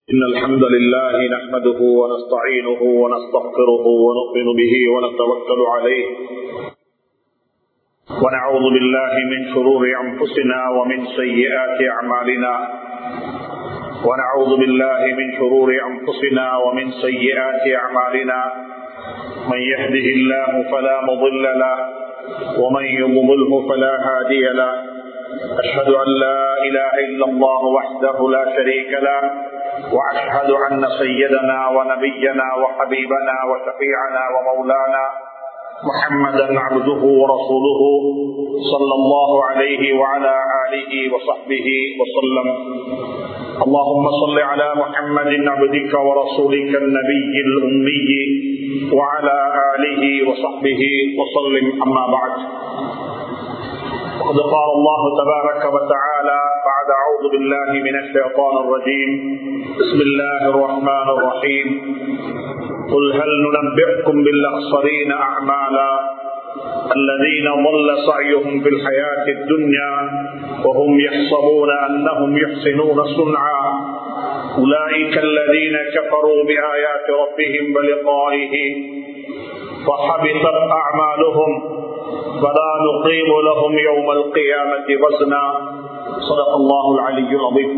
إن الحمد لله نحمده ونستعينه ونستغفره ونؤمن به ونتوكل عليه ونعوذ بالله من شرور أنفسنا ومن سيئات أعمالنا ونعوذ بالله من شرور أنفسنا ومن سيئات أعمالنا من يهده الله فلا مضل له ومن يضلله فلا هادي له أشهد أن لا إله إلا الله وحده لا شريك له وأشهد أن سيدنا ونبينا وحبيبنا وشفيعنا ومولانا محمدا عبده ورسوله صلى الله عليه وعلى آله وصحبه وسلم اللهم صل على محمد عبدك ورسولك النبي الأمي وعلى آله وصحبه وسلم أما بعد وقد قال الله تبارك وتعالى بعد أعوذ بالله من الشيطان الرجيم بسم الله الرحمن الرحيم قل هل ننبئكم بالأخسرين أعمالا الذين ضل سعيهم في الحياة الدنيا وهم يحسبون أنهم يحسنون صنعا أولئك الذين كفروا بآيات ربهم ولقائه فحبطت أعمالهم فلا نقيم لهم يوم القيامة وزنا صدق الله العلي العظيم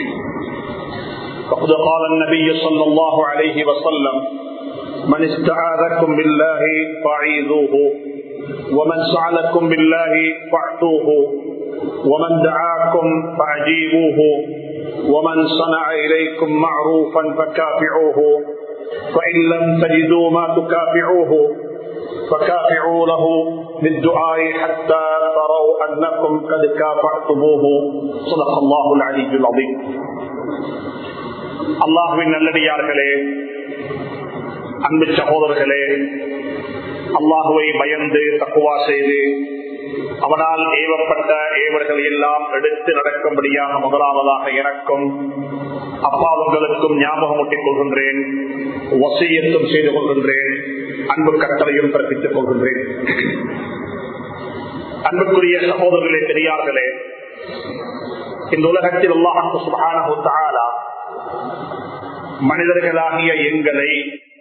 وقد قال النبي صلى الله عليه وسلم من استعاذكم بالله فاعيذوه ومن سعلكم بالله فاعتوه ومن دعاكم فاجيبوه ومن صنع اليكم معروفا فكافعوه فان لم تجدوا ما تكافعوه فكافعوا له بالدعاء حتى تروا انكم قد كافعتموه صدق الله العلي العظيم அல்லாஹுவின் நல்லடியார்களே அன்பு சகோதரர்களே அல்லாஹுவை பயந்து தக்குவா செய்து அவனால் ஏவப்பட்ட ஏவர்கள் எல்லாம் எடுத்து நடக்கும்படியாக முதலாவதாக எனக்கும் அப்பாவுங்களுக்கும் ஞாபகம் ஊட்டிக் கொள்கின்றேன் வசியத்தும் செய்து கொள்கின்றேன் அன்பு கட்டளையும் பிறப்பித்துக் கொள்கின்றேன் அன்புக்குரிய சகோதரர்களே பெரியார்களே இந்த உலகத்தில் அல்லாஹு சுபான மனிதர்களாகிய எங்களை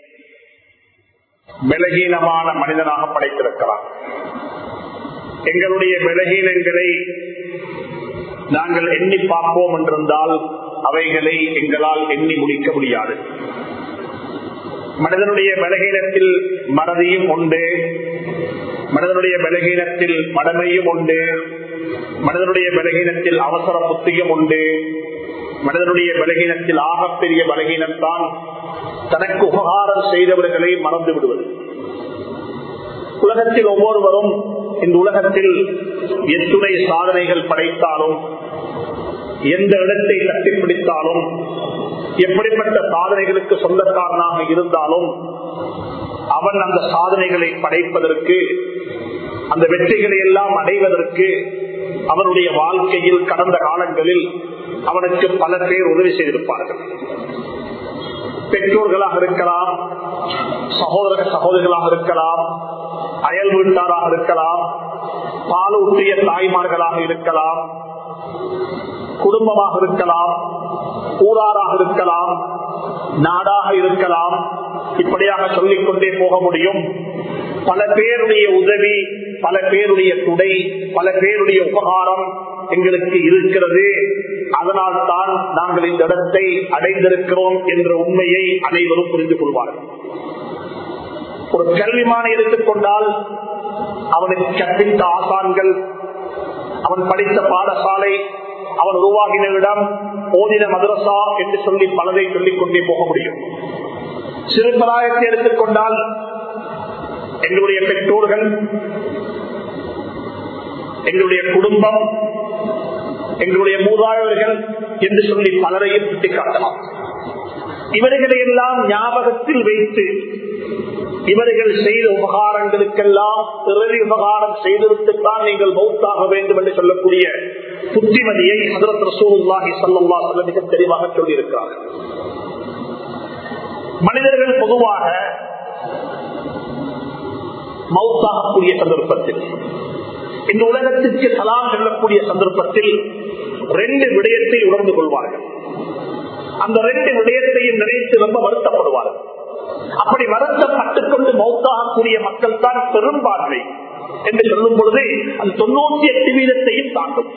பலகீனமான மனிதனாக படைத்திருக்கிறார் எங்களுடைய பலகீனங்களை நாங்கள் எண்ணி பார்ப்போம் என்றிருந்தால் அவைகளை எங்களால் எண்ணி முடிக்க முடியாது மனிதனுடைய பலகீனத்தில் மறதியும் உண்டு மனிதனுடைய பலகீனத்தில் மடமையும் உண்டு மனிதனுடைய பலகீனத்தில் அவசர புத்தியும் உண்டு மனிதனுடைய பலகீனத்தில் ஆகப்பெரிய பலகீனம்தான் தனக்கு உபகாரம் செய்தவர்களை மறந்து விடுவது உலகத்தில் ஒவ்வொருவரும் இந்த உலகத்தில் எத்துணை சாதனைகள் படைத்தாலும் எந்த இடத்தை கட்டிப்பிடித்தாலும் எப்படிப்பட்ட சாதனைகளுக்கு சொந்தக்காரனாக இருந்தாலும் அவன் அந்த சாதனைகளை படைப்பதற்கு அந்த வெற்றிகளை எல்லாம் அடைவதற்கு அவனுடைய வாழ்க்கையில் கடந்த காலங்களில் அவனுக்கு பல பேர் உதவி செய்திருப்பார்கள் பெற்றோர்களாக இருக்கலாம் சகோதர சகோதரிகளாக இருக்கலாம் அயல் வீட்டாராக இருக்கலாம் பாலூட்டிய தாய்மார்களாக இருக்கலாம் குடும்பமாக இருக்கலாம் ஊராராக இருக்கலாம் நாடாக இருக்கலாம் இப்படியாக சொல்லிக் கொண்டே போக முடியும் பல பேருடைய உதவி பல பேருடைய துடை பல பேருடைய உபகாரம் எங்களுக்கு இருக்கிறது அதனால் தான் நாங்கள் இந்த இடத்தை அடைந்திருக்கிறோம் என்ற உண்மையை அனைவரும் புரிந்து கொள்வார்கள் ஒரு கல்விமான எடுத்துக்கொண்டால் அவனுக்கு கற்பித்த ஆசான்கள் அவன் படித்த பாடசாலை அவன் உருவாகின இடம் ஓதின மதரசா என்று சொல்லி பலதை சொல்லிக் கொண்டே போக முடியும் சிறுபராயத்தை எடுத்துக்கொண்டால் எங்களுடைய பெற்றோர்கள் எங்களுடைய குடும்பம் எங்களுடைய மூதாழவர்கள் என்று சொல்லி பலரையும் சுட்டிக்காட்டலாம் இவர்களை எல்லாம் ஞாபகத்தில் வைத்து இவர்கள் செய்த உபகாரங்களுக்கெல்லாம் இறுதி உபகாரம் செய்திருத்துத்தான் நீங்கள் மௌத்தாக வேண்டும் என்று சொல்லக்கூடிய புத்திமதியை ஹதரத் ரசூல்லாஹி சல்லா சொல்ல மிக தெளிவாக சொல்லியிருக்கிறார் மனிதர்கள் பொதுவாக மௌத்தாகக்கூடிய சந்தர்ப்பத்தில் இந்த உலகத்திற்கு சலாம் செல்லக்கூடிய சந்தர்ப்பத்தில் ரெண்டு விடயத்தை உணர்ந்து கொள்வார்கள் அந்த ரெண்டு விடயத்தையும் நினைத்து ரொம்ப வருத்தப்படுவார்கள் அப்படி வருத்தப்பட்டுக் கொண்டு மௌத்தாகக்கூடிய மக்கள் தான் பெரும்பான்மை என்று சொல்லும் பொழுது அந்த தொண்ணூத்தி எட்டு வீதத்தையும் தாண்டும்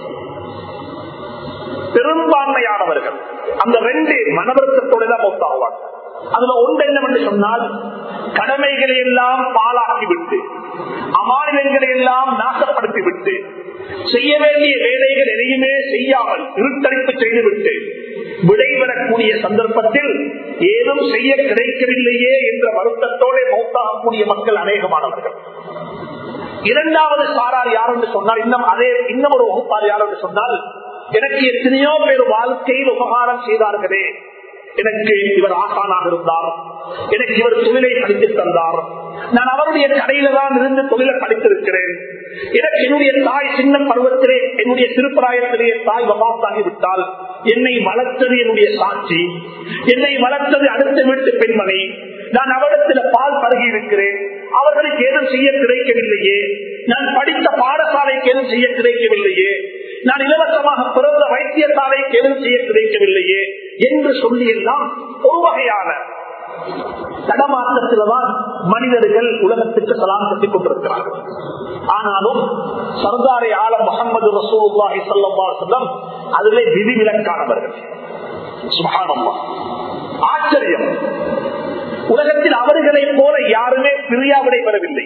பெரும்பான்மையானவர்கள் அந்த ரெண்டு மனவருத்தத்தோடு தான் மௌத்தாகுவார்கள் அதுல ஒன்று என்னவென்று சொன்னால் கடமைகளை எல்லாம் பாலாக்கிவிட்டு அமானிதங்களை எல்லாம் நாசப்படுத்திவிட்டு செய்ய வேண்டிய வேலைகள் எதையுமே செய்யாமல் இருட்டடிப்பு செய்துவிட்டு விடைபெறக்கூடிய சந்தர்ப்பத்தில் ஏதும் செய்ய கிடைக்கவில்லையே என்ற வருத்தத்தோடு மௌத்தாகக்கூடிய மக்கள் அநேகமானவர்கள் இரண்டாவது சாரார் யார் என்று சொன்னால் இன்னும் அதே இன்னும் ஒரு வகுப்பார் யார் என்று சொன்னால் எனக்கு எத்தனையோ பேர் வாழ்க்கையில் உபகாரம் செய்தார்களே எனக்கு இவர் ஆசானாக இருந்தார் எனக்கு இவர் தொழிலை படித்து தந்தார் நான் அவருடைய கடையில தான் இருந்து தொழிலை படித்திருக்கிறேன் எனக்கு என்னுடைய தாய் சின்ன பருவத்திலே என்னுடைய திருப்பராயத்திலே தாய் வபாத்தாகி விட்டால் என்னை வளர்த்தது என்னுடைய சாட்சி என்னை வளர்த்தது அடுத்த வீட்டு பெண்மணி நான் அவரிடத்தில் பால் பருகி இருக்கிறேன் அவர்களுக்கு ஏதும் செய்ய கிடைக்கவில்லையே நான் படித்த பாடசாலைக்கு ஏதும் செய்ய கிடைக்கவில்லையே நான் இலவசமாக பிறந்த வைத்தியசாலைக்கு ஏதும் செய்ய கிடைக்கவில்லையே என்று சொல்லி எல்லாம் ஒரு வகையான தடமாற்றத்தில்தான் மனிதர்கள் உலகத்துக்கு சலாம் கட்டிக் கொண்டிருக்கிறார்கள் ஆனாலும் சர்தாரை ஆலம் முகமது ரசூல்லாஹி சொல்லம் அதிலே விதிவிலக்கானவர்கள் சுகானம்மா ஆச்சரியம் உலகத்தில் அவர்களை போல யாருமே பிரியாவிடை பெறவில்லை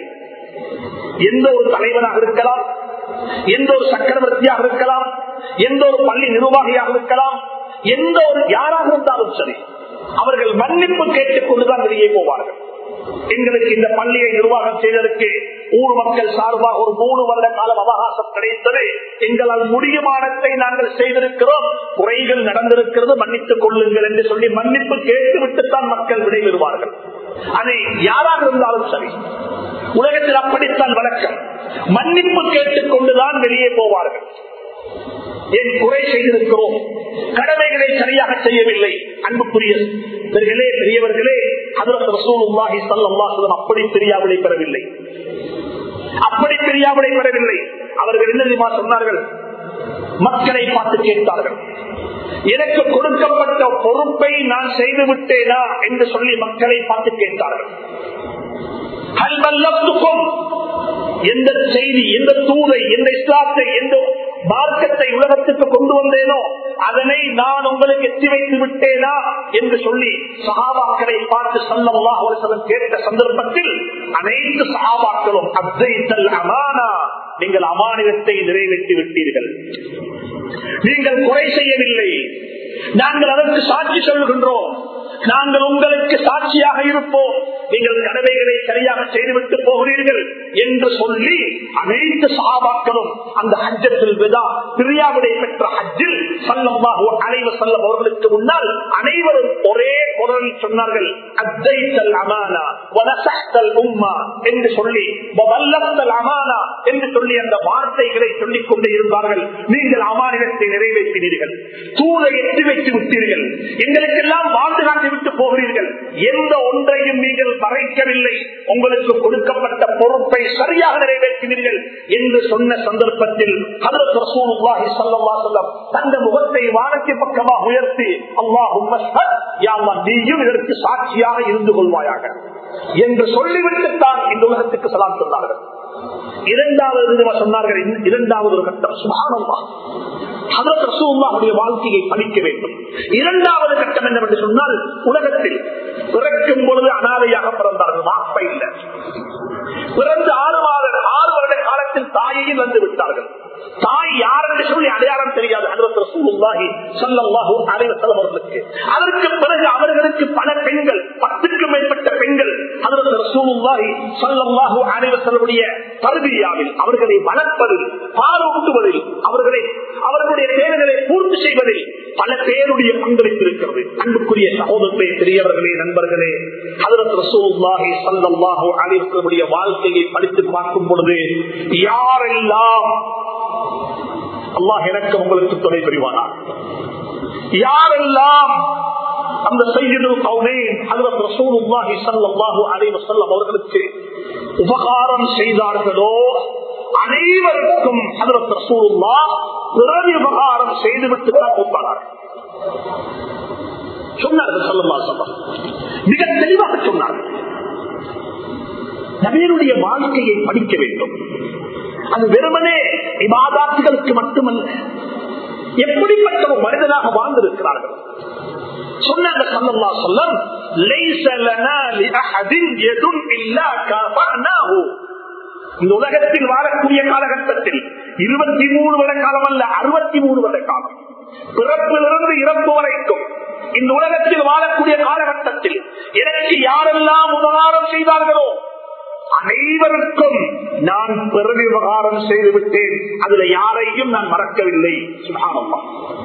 எந்த ஒரு தலைவனாக இருக்கலாம் எந்த ஒரு சக்கரவர்த்தியாக இருக்கலாம் எந்த ஒரு பள்ளி நிர்வாகியாக இருக்கலாம் எந்த ஒரு யாராக இருந்தாலும் சரி அவர்கள் மன்னிப்பு கேட்டுக் கொண்டுதான் வெளியே போவார்கள் எங்களுக்கு இந்த பள்ளியை நிர்வாகம் செய்வதற்கு ஊர் மக்கள் சார்பாக ஒரு மூணு வருட காலம் அவகாசம் கிடைத்தது எங்களால் முடியுமானத்தை நாங்கள் செய்திருக்கிறோம் குறைகள் நடந்திருக்கிறது மன்னித்துக் கொள்ளுங்கள் என்று சொல்லி மன்னிப்பு கேட்டுவிட்டுத்தான் மக்கள் விடைபெறுவார்கள் அதை யாராக இருந்தாலும் சரி உலகத்தில் அப்படித்தான் வழக்கம் மன்னிப்பு கேட்டுக் கொண்டுதான் வெளியே போவார்கள் என் குறை செய்திருக்கிறோம் கடமைகளை சரியாக செய்யவில்லை அன்புக்குரிய பெரியர்களே பெரியவர்களே அதற்கு ரசூலுல்லாஹி ஸல்லல்லாஹு அப்படி பிரியாவிடை பெறவில்லை அப்படி பிரியாவிடை பெறவில்லை அவர்கள் என்ன தெரியுமா சொன்னார்கள் மக்களை பார்த்து கேட்டார்கள் எனக்கு கொடுக்கப்பட்ட பொறுப்பை நான் செய்து விட்டேனா என்று சொல்லி மக்களை பார்த்து கேட்டார்கள் எந்த செய்தி எந்த தூதை எந்த இஸ்லாத்தை எந்த மார்க்கத்தை உலகத்துக்கு கொண்டு வந்தேனோ அதனை நான் உங்களுக்கு எத்தி வைத்து விட்டேனா என்று சொல்லி சகாபாக்களை பார்த்து சல்லல்லா ஒரு கேட்ட சந்தர்ப்பத்தில் அனைத்து சகாபாக்களும் அத்தைத்தல் அமானா நீங்கள் அமானிதத்தை நிறைவேற்றி விட்டீர்கள் நீங்கள் குறை செய்யவில்லை நாங்கள் அதற்கு சாட்சி சொல்கின்றோம் நாங்கள் உங்களுக்கு சாட்சியாக இருப்போம் நீங்கள் கடமைகளை சரியாக செய்துவிட்டு போகிறீர்கள் என்று சொல்லி அனைத்து சாபாக்களும் அந்த ஹஜ்ஜத்தில் விதா பிரியாவிடை பெற்ற ஹஜ்ஜில் சல்லமாக அனைவ செல்லம் அவர்களுக்கு முன்னால் அனைவரும் ஒரே குரல் சொன்னார்கள் அத்தைத்தல் அமானா வனசத்தல் உம்மா என்று சொல்லி வல்லத்தல் அமானா என்று சொல்லி அந்த வார்த்தைகளை சொல்லிக் கொண்டே இருந்தார்கள் நீங்கள் அமானிதத்தை நிறைவேற்றினீர்கள் தூதை எட்டி வைத்து விட்டீர்கள் எங்களுக்கெல்லாம் வாழ்ந்து காட்டி விட்டு போகிறீர்கள் எந்த ஒன்றையும் நீங்கள் மறைக்கவில்லை உங்களுக்கு கொடுக்கப்பட்ட பொறுப்பை சரியாக நிறைவேற்றினீர்கள் என்று சொன்ன சந்தர்ப்பத்தில் தந்த முகத்தை வானத்தை பக்கமாக உயர்த்தி அல்லாஹும் நீயும் இதற்கு சாட்சியாக இருந்து கொள்வாயாக என்று சொல்லிவிட்டுத்தான் இந்த உலகத்துக்கு சலாம் சொன்னார்கள் இரண்டாவது சொன்னார்கள் இரண்டாவது ஒரு கட்டம் சுபானம்மா அதற்கு வாழ்க்கையை படிக்க வேண்டும் இரண்டாவது கட்டம் என்னவென்று சொன்னால் உலகத்தில் பிறக்கும் பொழுது அனாதையாக பிறந்தார்கள் வாப்ப இல்லை பிறந்து ஆறு மாத ஆறு வருட காலத்தில் தாயையும் வந்து விட்டார்கள் தாய் யார் என்று சொல்லி அடையாளம் தெரியாது அவர்களுக்கு அதற்கு பிறகு அவர்களுக்கு பல பெண்கள் பத்துக்கும் மேற்பட்ட பெண்கள் அனைவர்களுடைய கல்வியாவில் அவர்களை வளர்ப்பதில் பாலூட்டுவதில் அவர்களை அவர்களுடைய தேவைகளை பூர்த்தி செய்வதில் பல பேருடைய பங்களிப்பு இருக்கிறது அன்புக்குரிய சகோதரத்தை பெரியவர்களே நண்பர்களே அதற்கு ரசூல்லாஹி சல்லாஹூ அனைவர்களுடைய வாழ்க்கையை படித்து பார்க்கும் பொழுது யாரெல்லாம் அல்லாஹ் எனக்கு உங்களுக்கு துணை புரிவானா யாரெல்லாம் அந்த செய்யுள் அவர்களுக்கு உபகாரம் செய்தார்களோ அனைவருக்கும் பிறகு உபகாரம் செய்துவிட்டு தான் கூப்பார்கள் சொன்னார்கள் சொல்லமா சொல்ல மிக தெளிவாக சொன்னார்கள் நபியனுடைய வாழ்க்கையை படிக்க வேண்டும் அது வெறுமனே விவாதாத்துகளுக்கு மட்டுமல்ல எப்படிப்பட்ட ஒரு மனிதனாக வாழ்ந்திருக்கிறார்கள் சொன்னாங்க சல்லல்லா சொல்லம் லைஸ லனா லிஅஹதின் யதுன் இல்லா கஃபனாஹு இந்த உலகத்தில் வாழக்கூடிய காலகட்டத்தில் இருபத்தி மூணு வருட காலம் அல்ல அறுபத்தி மூணு வருட காலம் பிறப்பிலிருந்து இறப்பு வரைக்கும் இந்த உலகத்தில் வாழக்கூடிய காலகட்டத்தில் எனக்கு யாரெல்லாம் உபகாரம் செய்தார்களோ அனைவருக்கும் நான் பெருமை விவகாரம் செய்து விட்டேன் அதுல யாரையும் நான் மறக்கவில்லை சுகாமப்பா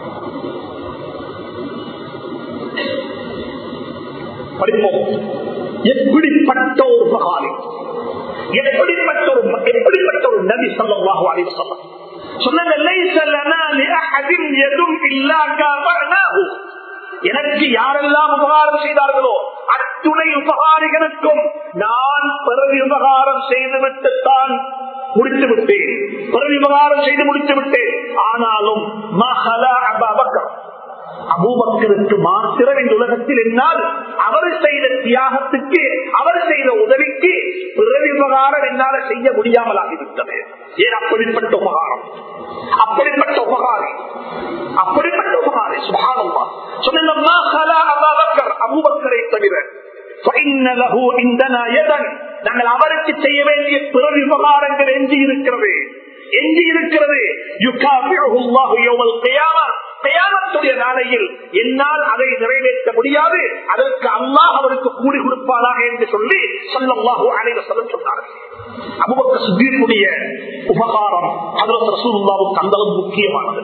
படிப்போம் எப்படிப்பட்ட ஒரு மகாலி எப்படிப்பட்ட ஒரு எப்படிப்பட்ட ஒரு நபி சொல்லவாக அறிவு சொல்ல சொன்னது "லைஸ லனா லிஅஹதின் யதுன் இல்லா கஃபர்னாஹு." எனக்கு யாரெல்லாம் உபகாரம் செய்தார்களோ அத்துணை உபகாரிகளுக்கும் நான் பிறகு உபகாரம் செய்துவிட்டுத்தான் முடித்து விட்டேன் பிறகு உபகாரம் செய்து முடித்து விட்டேன் ஆனாலும் மகளா அபாபக்கர் அபூபக்கருக்கு மாத்திரம் இந்த உலகத்தில் என்னால் அவர் செய்த தியாகத்துக்கு அவர் செய்த உதவிக்கு பிறகு உபகாரம் என்னால செய்ய முடியாமல் ஆகிவிட்டது ஏன் அப்படிப்பட்ட உபகாரம் அப்படிப்பட்ட உபகாரி அப்படிப்பட்ட உபகாரி சுபாவம்மா சொன்னா அபாபக்கர் அபூபக்கரை தவிர فإن له عندنا يدا நாங்கள் அவருக்கு செய்ய வேண்டிய பிற விவகாரங்கள் எஞ்சி இருக்கிறது எஞ்சி இருக்கிறது யுகாபிஹு அல்லாஹு யௌமல் கியாமா கியாமத்துடைய நாளையில் என்னால் அதை நிறைவேற்ற முடியாது அதற்கு அல்லாஹ் அவருக்கு கூலி கொடுப்பாராக என்று சொல்லி ஸல்லல்லாஹு அலைஹி வஸல்லம் சொன்னார்கள் அபூபக்கர் சித்திக்குடைய உபகாரம் ஹஜ்ரத் ரசூலுல்லாஹ்வுக்கு அந்த அளவு முக்கியமானது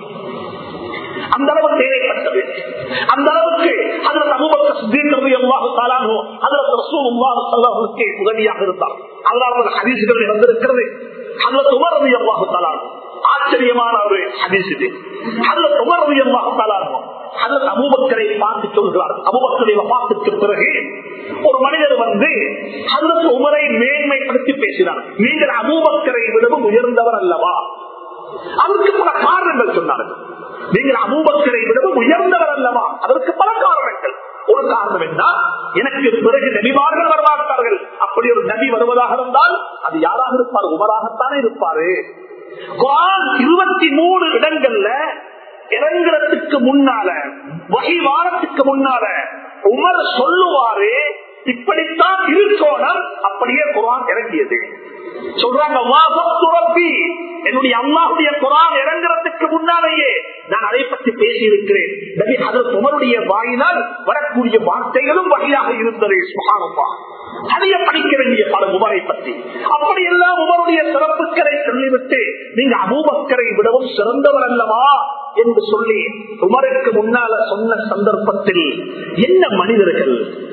அந்த அளவு தேவைப்பட்டது அந்த அளவுக்கு அதில் அபுபக்கர் சித்தீர்கிறது எவ்வாறு தாளானோ அதில் ரசூல் உல்லாவுக்கு உதவியாக இருந்தார் அதனால ஹதீசுகள் நடந்திருக்கிறது அதில் துமரது எவ்வாறு தாளானோ ஆச்சரியமான ஒரு ஹதீஸ் இது அதில் துமரது எவ்வாறு தாளானோ அதில் அபுபக்கரை பார்த்து சொல்கிறார் அபுபக்கரை பார்த்துக்கு பிறகு ஒரு மனிதர் வந்து அதற்கு உமரை மேன்மைப்படுத்தி பேசினார் நீங்கள் அபூபக்கரை விடவும் உயர்ந்தவர் அல்லவா அதற்கு பல காரணங்கள் சொன்னார்கள் நீங்கள் அபூபக்கரை விடவும் உயர்ந்தவர் அல்லவா அதற்கு பல காரணங்கள் ஒரு காரணம் என்ன எனக்கு பிறகு நபிமார்கள் வரமாட்டார்கள் அப்படி ஒரு நபி வருவதாக இருந்தால் அது யாராக இருப்பார் உமராகத்தானே இருப்பாரு குரான் இருபத்தி மூணு இடங்கள்ல இறங்குறதுக்கு முன்னால வகை வாரத்துக்கு முன்னால உமர் சொல்லுவாரு இப்படித்தான் இருக்கோணம் அப்படியே குரான் இறங்கியது சொல்றாங்க என்னுடைய அம்மாவுடைய குரான் இறங்குறதுக்கு முன்னாலேயே நான் அதை பற்றி பேசி இருக்கிறேன் உமருடைய வாயினால் வரக்கூடிய வார்த்தைகளும் வகையாக இருந்தது சுகானப்பா அதைய படிக்க வேண்டிய பல உமரை பற்றி அப்படி எல்லாம் உமருடைய சிறப்புகளை சொல்லிவிட்டு நீங்க அபூபக்கரை விடவும் சிறந்தவர் அல்லவா என்று சொல்லி உமருக்கு முன்னால சொன்ன சந்தர்ப்பத்தில் என்ன மனிதர்கள்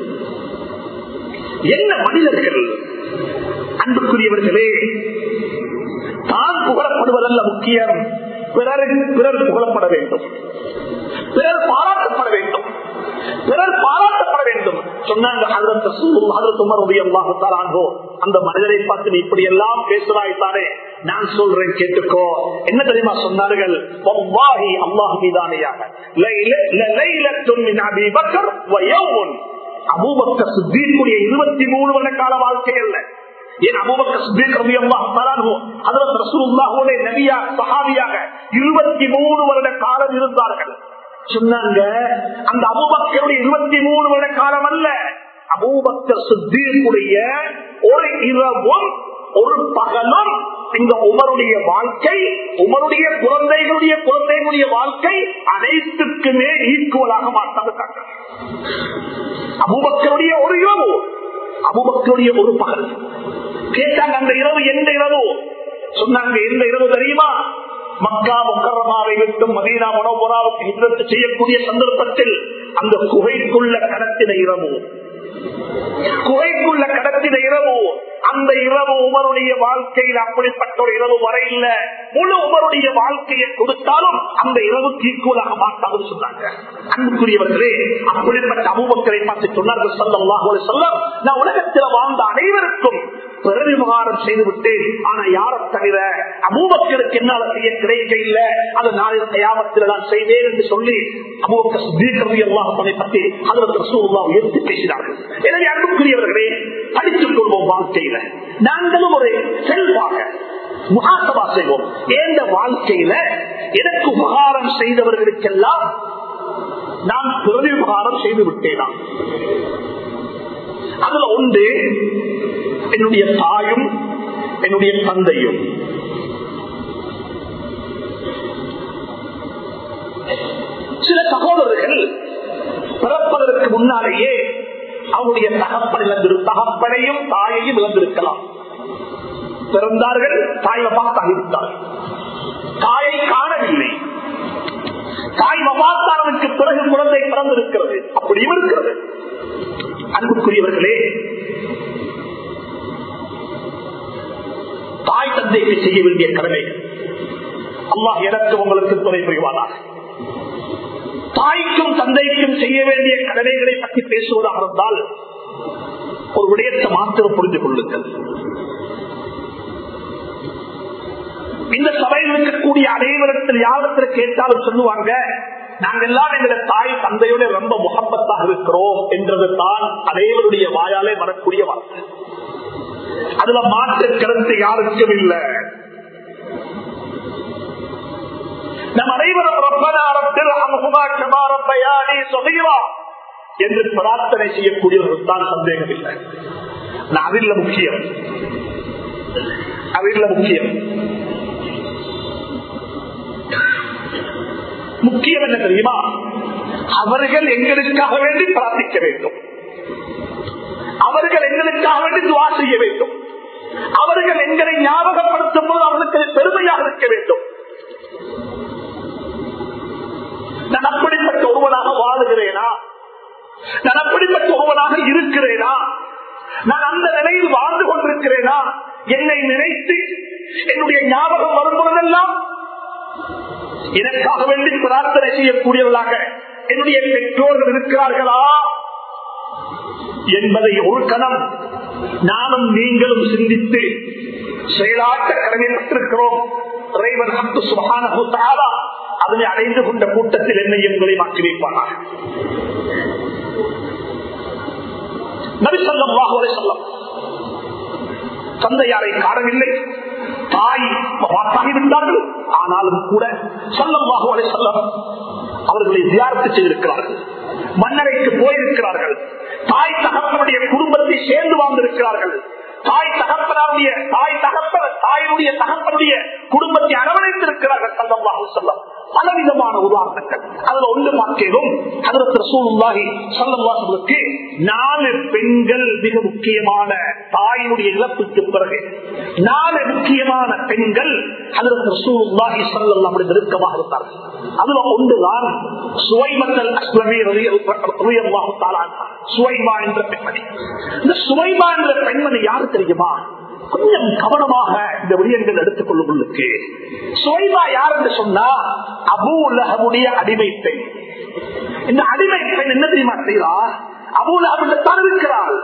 என்ன மனிதர்கள் அன்புக்குரியவர்களே தான் புகழப்படுவதல்ல முக்கியம் பிறருக்கு பிறர் புகழப்பட வேண்டும் பிறர் பாராட்டப்பட வேண்டும் பிறர் பாராட்டப்பட வேண்டும் சொன்னாங்க அந்த மனிதரை பார்த்து நீ இப்படி எல்லாம் பேசுறாய்த்தானே நான் சொல்றேன் கேட்டுக்கோ என்ன தெரியுமா சொன்னார்கள் அல்லாஹ் மீதானையாக அபூபக்கர் சித்தீக்குடைய இருபத்தி மூணு வருட கால வாழ்க்கை அல்ல ஏன் அபூபக்கர் சித்தீக் ரவி அல்லாஹ் ரசூலுல்லாஹுடைய நபியா சஹாபியாக இருபத்தி மூணு வருட காலம் இருந்தார்கள் சொன்னாங்க அந்த அபூபக்கருடைய இருபத்தி மூணு வருட காலம் அல்ல அபூபக்கர் சித்தீக்குடைய ஒரு இரவும் ஒரு பகலும் இந்த உமருடைய வாழ்க்கை உமருடைய குழந்தைகளுடைய குழந்தைகளுடைய வாழ்க்கை அனைத்துக்குமே ஈக்குவலாக மாற்றாங்க அபுபக்கருடைய ஒரு இரவு அபுபக்கருடைய ஒரு பகல் கேட்டாங்க அந்த இரவு எந்த இரவு சொன்னாங்க எந்த இரவு தெரியுமா மக்கா முக்கரமாவை விட்டும் மதீனா மனோபுராவுக்கு ஹிஜரத்து செய்யக்கூடிய சந்தர்ப்பத்தில் அந்த குகைக்குள்ள கடத்தின இரவு குகைக்குள்ள கடத்தின இரவு அந்த இரவு உமருடைய வாழ்க்கையில் அப்படிப்பட்ட ஒரு இரவு வர இல்ல முழு உமருடைய வாழ்க்கையை கொடுத்தாலும் அந்த இரவுக்கு ஈக்குவலாக மாட்டாதுன்னு சொன்னாங்க அன்புக்குரியவர்களே அப்படிப்பட்ட அபூபக்கரை பார்த்து சொன்னார்கள் சொல்லலாம் சொல்லம் நான் உலகத்தில் வாழ்ந்த அனைவருக்கும் பிரதிவிவகாரம் செய்து விட்டேன் ஆனா யாரை தவிர அபூபக்கருக்கு என்னால செய்ய கிடைக்க இல்ல அது நாளில் தயாமத்தில் நான் செய்வேன் என்று சொல்லி அபூபக்கர் சித்தீக் எல்லாம் அதை பற்றி அதற்கு ரசூல்லா உயர்த்தி பேசினார்கள் எனவே அன்புக்குரியவர்களே படித்துக் கொள்வோம் வாழ்க்கையில நாங்களும் ஒரு செல்வாக முகாசபா செய்வோம் ஏந்த வாழ்க்கையில எனக்கு உபகாரம் செய்தவர்களுக்கெல்லாம் நான் பிரதி உபகாரம் செய்து விட்டேனா அதுல ஒன்று என்னுடைய தாயும் என்னுடைய தந்தையும் சில சகோதரர்கள் பிறப்பதற்கு முன்னாலேயே அவருடைய தகப்பன் இழந்திரு தகப்பனையும் தாயையும் இழந்திருக்கலாம் பிறந்தார்கள் தாய் வபாத்தாகிவிட்டார்கள் தாயை காணவில்லை தாய் வபாத்தானதுக்கு பிறகு குழந்தை பிறந்திருக்கிறது அப்படியும் இருக்கிறது அன்புக்குரியவர்களே தாய் தந்தைக்கு செய்ய வேண்டிய கடமை அல்லாஹ் எனக்கு உங்களுக்கு துணை புரிவானாக தாய்க்கும் தந்தைக்கும் செய்ய வேண்டிய கடமைகளை பற்றி பேசுவதாக இருந்தால் ஒரு விடயத்தை மாத்திரம் புரிந்து கொள்ளுங்கள் இந்த சபையில் இருக்கக்கூடிய அனைவரத்தில் யாரிடத்தில் கேட்டாலும் சொல்லுவாங்க நாங்கள் எல்லாம் எங்களை தாய் தந்தையோட ரொம்ப முகப்பத்தாக இருக்கிறோம் என்றது தான் அனைவருடைய வாயாலே வரக்கூடிய வார்த்தை அதுல மாற்று கருத்து யாருக்கும் இல்லை நம் அனைவரும் ரப்பனாரத்தில் அமுகமாக்கமாரப்பயானி சொதீவா என்று பிரார்த்தனை செய்யக்கூடியவர்கள் தான் சந்தேகம் இல்லை அதில் முக்கியம் அதில் முக்கியம் முக்கியம் என்ன தெரியுமா அவர்கள் எங்களுக்காக வேண்டி பிரார்த்திக்க வேண்டும் அவர்கள் எங்களுக்காக வேண்டி துவா செய்ய வேண்டும் அவர்கள் எங்களை ஞாபகப்படுத்தும் போது அவர்களுக்கு பெருமையாக இருக்க வேண்டும் நான் அப்படிப்பட்ட ஒருவனாக வாழுகிறேனா நான் அப்படிப்பட்ட ஒருவனாக இருக்கிறேனா நான் அந்த நிலையில் வாழ்ந்து கொண்டிருக்கிறேனா என்னை நினைத்து என்னுடைய ஞாபகம் வரும் பொழுதெல்லாம் எனக்காக வேண்டி பிரார்த்தனை செய்யக்கூடியவர்களாக என்னுடைய பெற்றோர்கள் இருக்கிறார்களா என்பதை ஒரு கணம் நானும் நீங்களும் சிந்தித்து செயலாக்க கடமைப்பட்டிருக்கிறோம் இறைவன் அப்து சுகான அதனை அடைந்து கொண்ட கூட்டத்தில் என்னை எங்களை மாற்றி வைப்பானாக நபி சொல்லம் வாகுவரை சொல்லம் தந்தையாரை காணவில்லை தாய் வாத்தாகிவிட்டார்கள் ஆனாலும் கூட சொல்லம் வாகுவரை சொல்லம் அவர்களை தியாரத்து செய்திருக்கிறார்கள் மன்னரைக்கு போயிருக்கிறார்கள் தாய் தகப்பனுடைய குடும்பத்தை சேர்ந்து வாழ்ந்திருக்கிறார்கள் தாய் தகப்பனுடைய தாய் தகப்பன தாயினுடைய தகப்பனுடைய குடும்பத்தை அரவணைத்திருக்கிறார்கள் சல்லல்லாஹு சொல்லம் பலவிதமான உதாரணங்கள் அதுல ஒன்று பார்க்கிறோம் அதற்கு ரசூலுல்லாஹி சல்லல்லாஹுக்கு நாலு பெண்கள் மிக முக்கியமான தாயினுடைய இழப்புக்கு பிறகு நாலு முக்கியமான பெண்கள் அதற்கு ரசூலுல்லாஹி சல்லல்லாஹு நெருக்கமாக இருந்தார்கள் அதுல ஒன்றுதான் சுவைமத்தல் அஸ்லமி ரலியல்லாஹு தஆலா சுவைமா என்ற பெண்மணி இந்த சுவைமா என்ற பெண்மணி யாரு தெரியுமா கொஞ்சம் கவனமாக இந்த விடயங்கள் எடுத்துக் கொள்ளுங்களுக்கு சுவைமா யார் என்று சொன்னா அபு உலகமுடைய அடிமை பெண் இந்த அடிமை பெண் என்ன தெரியுமா செய்யறா அபு உலகம் இருக்கிறாள்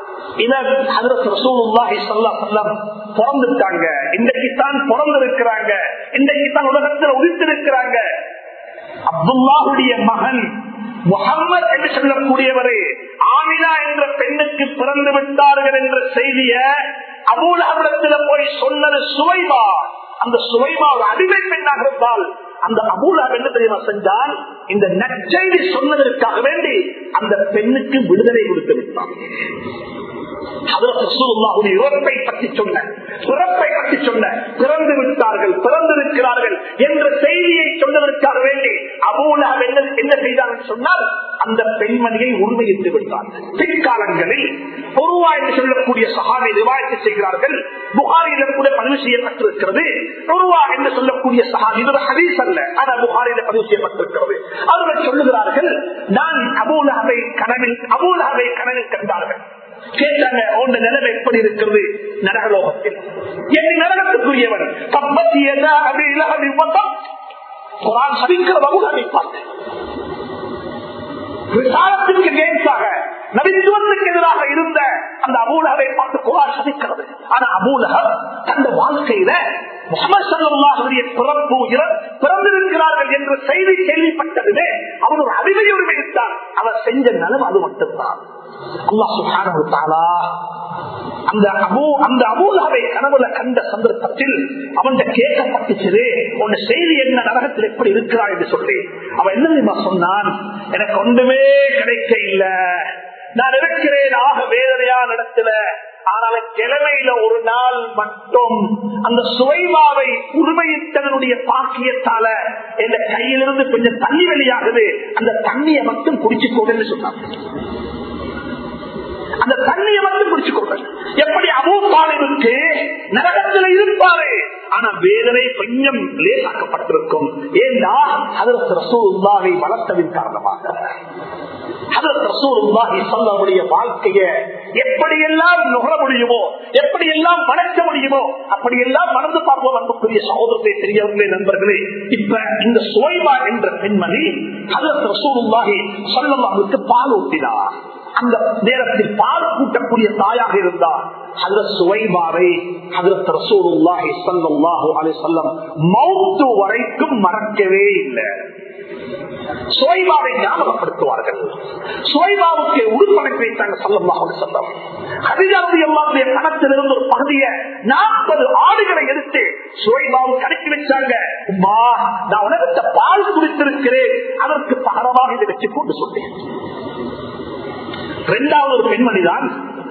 பிறந்துட்டாங்க இன்றைக்குத்தான் பிறந்திருக்கிறாங்க இன்றைக்குத்தான் உலகத்தில் உதித்திருக்கிறாங்க அப்துல்லாவுடைய மகன் முகம்மது என்று சொல்லக்கூடியவரை ஆமினா என்ற பெண்ணுக்கு பிறந்து விட்டார்கள் என்ற செய்திய அபூலகமிடத்துல போய் சொன்னது சுவைமா அந்த சுவைமா ஒரு அடிமை பெண்ணாக இருந்தால் அந்த அபூலா என்ன தெரியுமா செஞ்சால் இந்த நற்செய்தி சொன்னதற்காக வேண்டி அந்த பெண்ணுக்கு விடுதலை கொடுத்து விட்டான் இறப்பை பற்றி சொன்ன பிறப்பை பற்றி சொன்ன பிறந்து விட்டார்கள் பிறந்திருக்கிறார்கள் என்ற செய்தியை சொன்னதற்காக வேண்டி அபூலா என்ன செய்தார்கள் சொன்னால் அந்த பெண்மணியை உண்மையிட்டு விட்டார் பிற்காலங்களில் பொருவா என்று சொல்லக்கூடிய சகாவை ரிவாயத்து செய்கிறார்கள் புகாரில கூட பதிவு செய்யப்பட்டிருக்கிறது பொருவா என்று சொல்லக்கூடிய சகாவி இது ஹதீஸ் அல்ல ஆனால் புகாரில பதிவு செய்யப்பட்டிருக்கிறது அவர்கள் சொல்லுகிறார்கள் நான் அபூலகவை கனவில் அபூலகவை கனவில் கண்டார்கள் கேட்டாங்க உன் நிலைமை எப்படி இருக்கிறது நரகலோகத்தில் என் நரகத்துக்குரியவன் தப்பத்தியதா அப்படி இலகவி குரான் சபிக்கிற வகுகை பார்த்து விசாரத்திற்கு கேட்பாக நபித்துவத்துக்கு எதிராக இருந்த அந்த அபூலகை பார்த்து குரான் சதிக்கிறது ஆனா அபூலகம் தந்த வாழ்க்கையில முகமது சல்லாஹுடைய பிறப்பு பிறந்திருக்கிறார்கள் என்ற செய்தி கேள்விப்பட்டதுமே அவர் ஒரு அறிவையோடு எடுத்தார் அவர் செஞ்ச நலவு அது மட்டும்தான் அல்லா சுகானா அந்த அபூ அந்த அபூலாவை கனவுல கண்ட சந்தர்ப்பத்தில் அவன் கேட்கப்பட்டுச்சு உன் செய்தி என்ன நரகத்தில் எப்படி இருக்கிறார் என்று சொல்லி அவன் என்ன தெரியுமா சொன்னான் எனக்கு ஒன்றுமே கிடைக்க இல்ல நான் இருக்கிறேன் ஆக வேதனையான இடத்துல ஆனால் கிழமையில ஒரு நாள் மட்டும் அந்த சுவைமாவை உரிமையிட்டதனுடைய பாக்கியத்தால என் கையிலிருந்து கொஞ்சம் தண்ணி வெளியாகுது அந்த தண்ணியை மட்டும் குடிச்சுக்கோன்னு சொன்னாங்க அந்த தண்ணியை மட்டும் குடிச்சுக்கோங்க எப்படி அபூபாலிவுக்கு நரகத்தில் இருப்பாரு ஆனா வேதனை கொஞ்சம் லேசாக்கப்பட்டிருக்கும் ஏன்னா அதற்கு ரசூல்லாவை வளர்த்ததின் காரணமாக அவருடைய வாழ்க்கைய எப்படியெல்லாம் நுகர முடியுமோ எப்படியெல்லாம் வளர்க்க முடியுமோ அப்படியெல்லாம் மறந்து பார்ப்போம் அன்புக்குரிய சகோதரத்தை தெரியவர்களே நண்பர்களே இப்ப இந்த சுவைமா என்ற பெண்மணி அதற்கு ரசூலுல்லாஹி சொல்லமாவுக்கு பால் ஊட்டினார் அந்த நேரத்தில் பால் கூட்டக்கூடிய தாயாக இருந்தார் அதுல சுவைமாவை அதற்கு ரசூலுல்லாஹி ஸல்லல்லாஹு அலைஹி வஸல்லம் மௌத்து வரைக்கும் மறக்கவே இல்லை சுவைபாவை ஞாபகப்படுத்துவார்கள் சுவைபாவுக்கு உறுப்படைப்பு வைத்தாங்க சொல்லமாக சொல்லம் அதிகாரத்தை எல்லாருடைய பணத்திலிருந்து ஒரு பகுதியை நாற்பது ஆடுகளை எடுத்து சுவைபாவுக்கு அனுப்பி வச்சாங்க உமா நான் உலகத்தை பால் குடித்திருக்கிறேன் அதற்கு பகரமாக இதை வச்சு கொண்டு சொன்னேன் இரண்டாவது ஒரு பெண்மணிதான்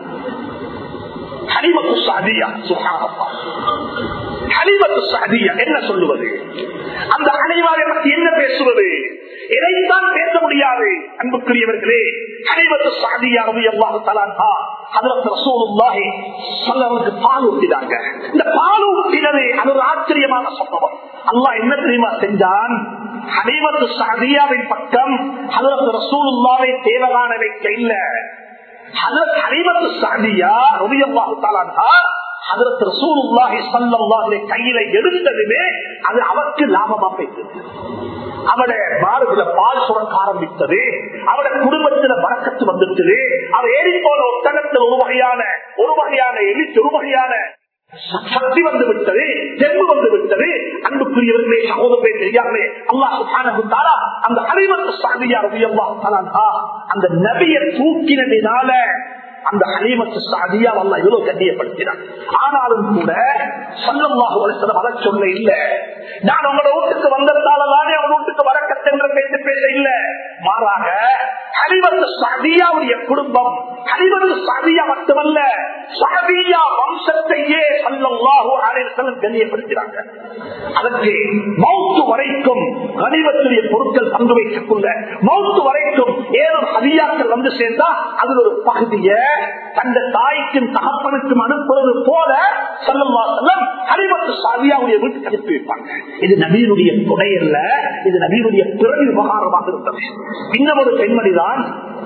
ஹனிமத்து சாதியா சுகாரப்பா ஹனிமத்து சாதியா என்ன சொல்லுவது அந்த அனைவரை பற்றி என்ன பேசுவது இதைத்தான் பேச முடியாது அன்புக்குரியவர்களே அனைவரு சாதியானது எவ்வாறு தலான்ஹா அதற்கு ரசூலுல்லாஹி சொல்லவருக்கு பால் ஊட்டினாங்க இந்த பால் ஊட்டினது அது ஒரு ஆச்சரியமான சம்பவம் அல்லாஹ் என்ன தெரியுமா செஞ்சான் அனைவரு சாதியாவின் பக்கம் அதற்கு ரசூலுல்லாவை தேவகான வைக்க இல்ல அதற்கு அனைவரு சாதியா ரவியல்லாஹு தலான்ஹா அதற்கு ரசூலுல்லாஹி ஸல்லல்லாஹு கையில எடுத்ததுமே அது அவருக்கு லாபமா போயிட்டது அவட மாறுகிற பால் சுரக்க ஆரம்பித்தது அவட குடும்பத்துல வழக்கத்து வந்துட்டது அவ ஏறி போன ஒட்டகத்தில் ஒரு வகையான ஒரு வகையான எழுச்சி ஒரு வகையான சக்தி வந்து விட்டது தெம்பு வந்து விட்டது அன்புக்குரியவர்களே சகோதரே தெரியாமலே அல்லாஹ் அந்த அறிவத்து சாதியா ரவி அல்லாஹ் அந்த நபியை தூக்கினதினால அந்த அலிமத்து சாதியா அல்ல இவ்வளவு கண்ணியப்படுத்தினான் ஆனாலும் கூட சல்லல்லாஹு அலிசலம் அதை சொல்ல இல்ல நான் உங்களோட வீட்டுக்கு வந்ததாலதானே அவங்க வீட்டுக்கு வர கத்தென்ற பேச்சு பேச இல்ல மாறாக ஹரிவத்து சாதியாவுடைய குடும்பம் ஹரிவத்து சாதியா மட்டுமல்ல சாதியா வம்சத்தையே சல்லல்லாஹு அலிசலம் கண்ணியப்படுத்தினாங்க அதற்கு மௌத்து வரைக்கும் கனிவத்துடைய பொருட்கள் பங்கு வைக்கக்குள்ள மௌத்து வரைக்கும் ஏதோ ஹதியாக்கள் வந்து சேர்ந்தா அதுல ஒரு பகுதியை தந்த தாய்க்கும் தகப்பனுக்கும் அனுப்புவது போல சொல்லா செல்லம் ஹரிமத்து சாதியாவுடைய வீட்டுக்கு அனுப்பி வைப்பாங்க இது நபீனுடைய துணை அல்ல இது நபீனுடைய பிறகு விவகாரமாக இருந்தது இன்னும் ஒரு பெண்மணிதான்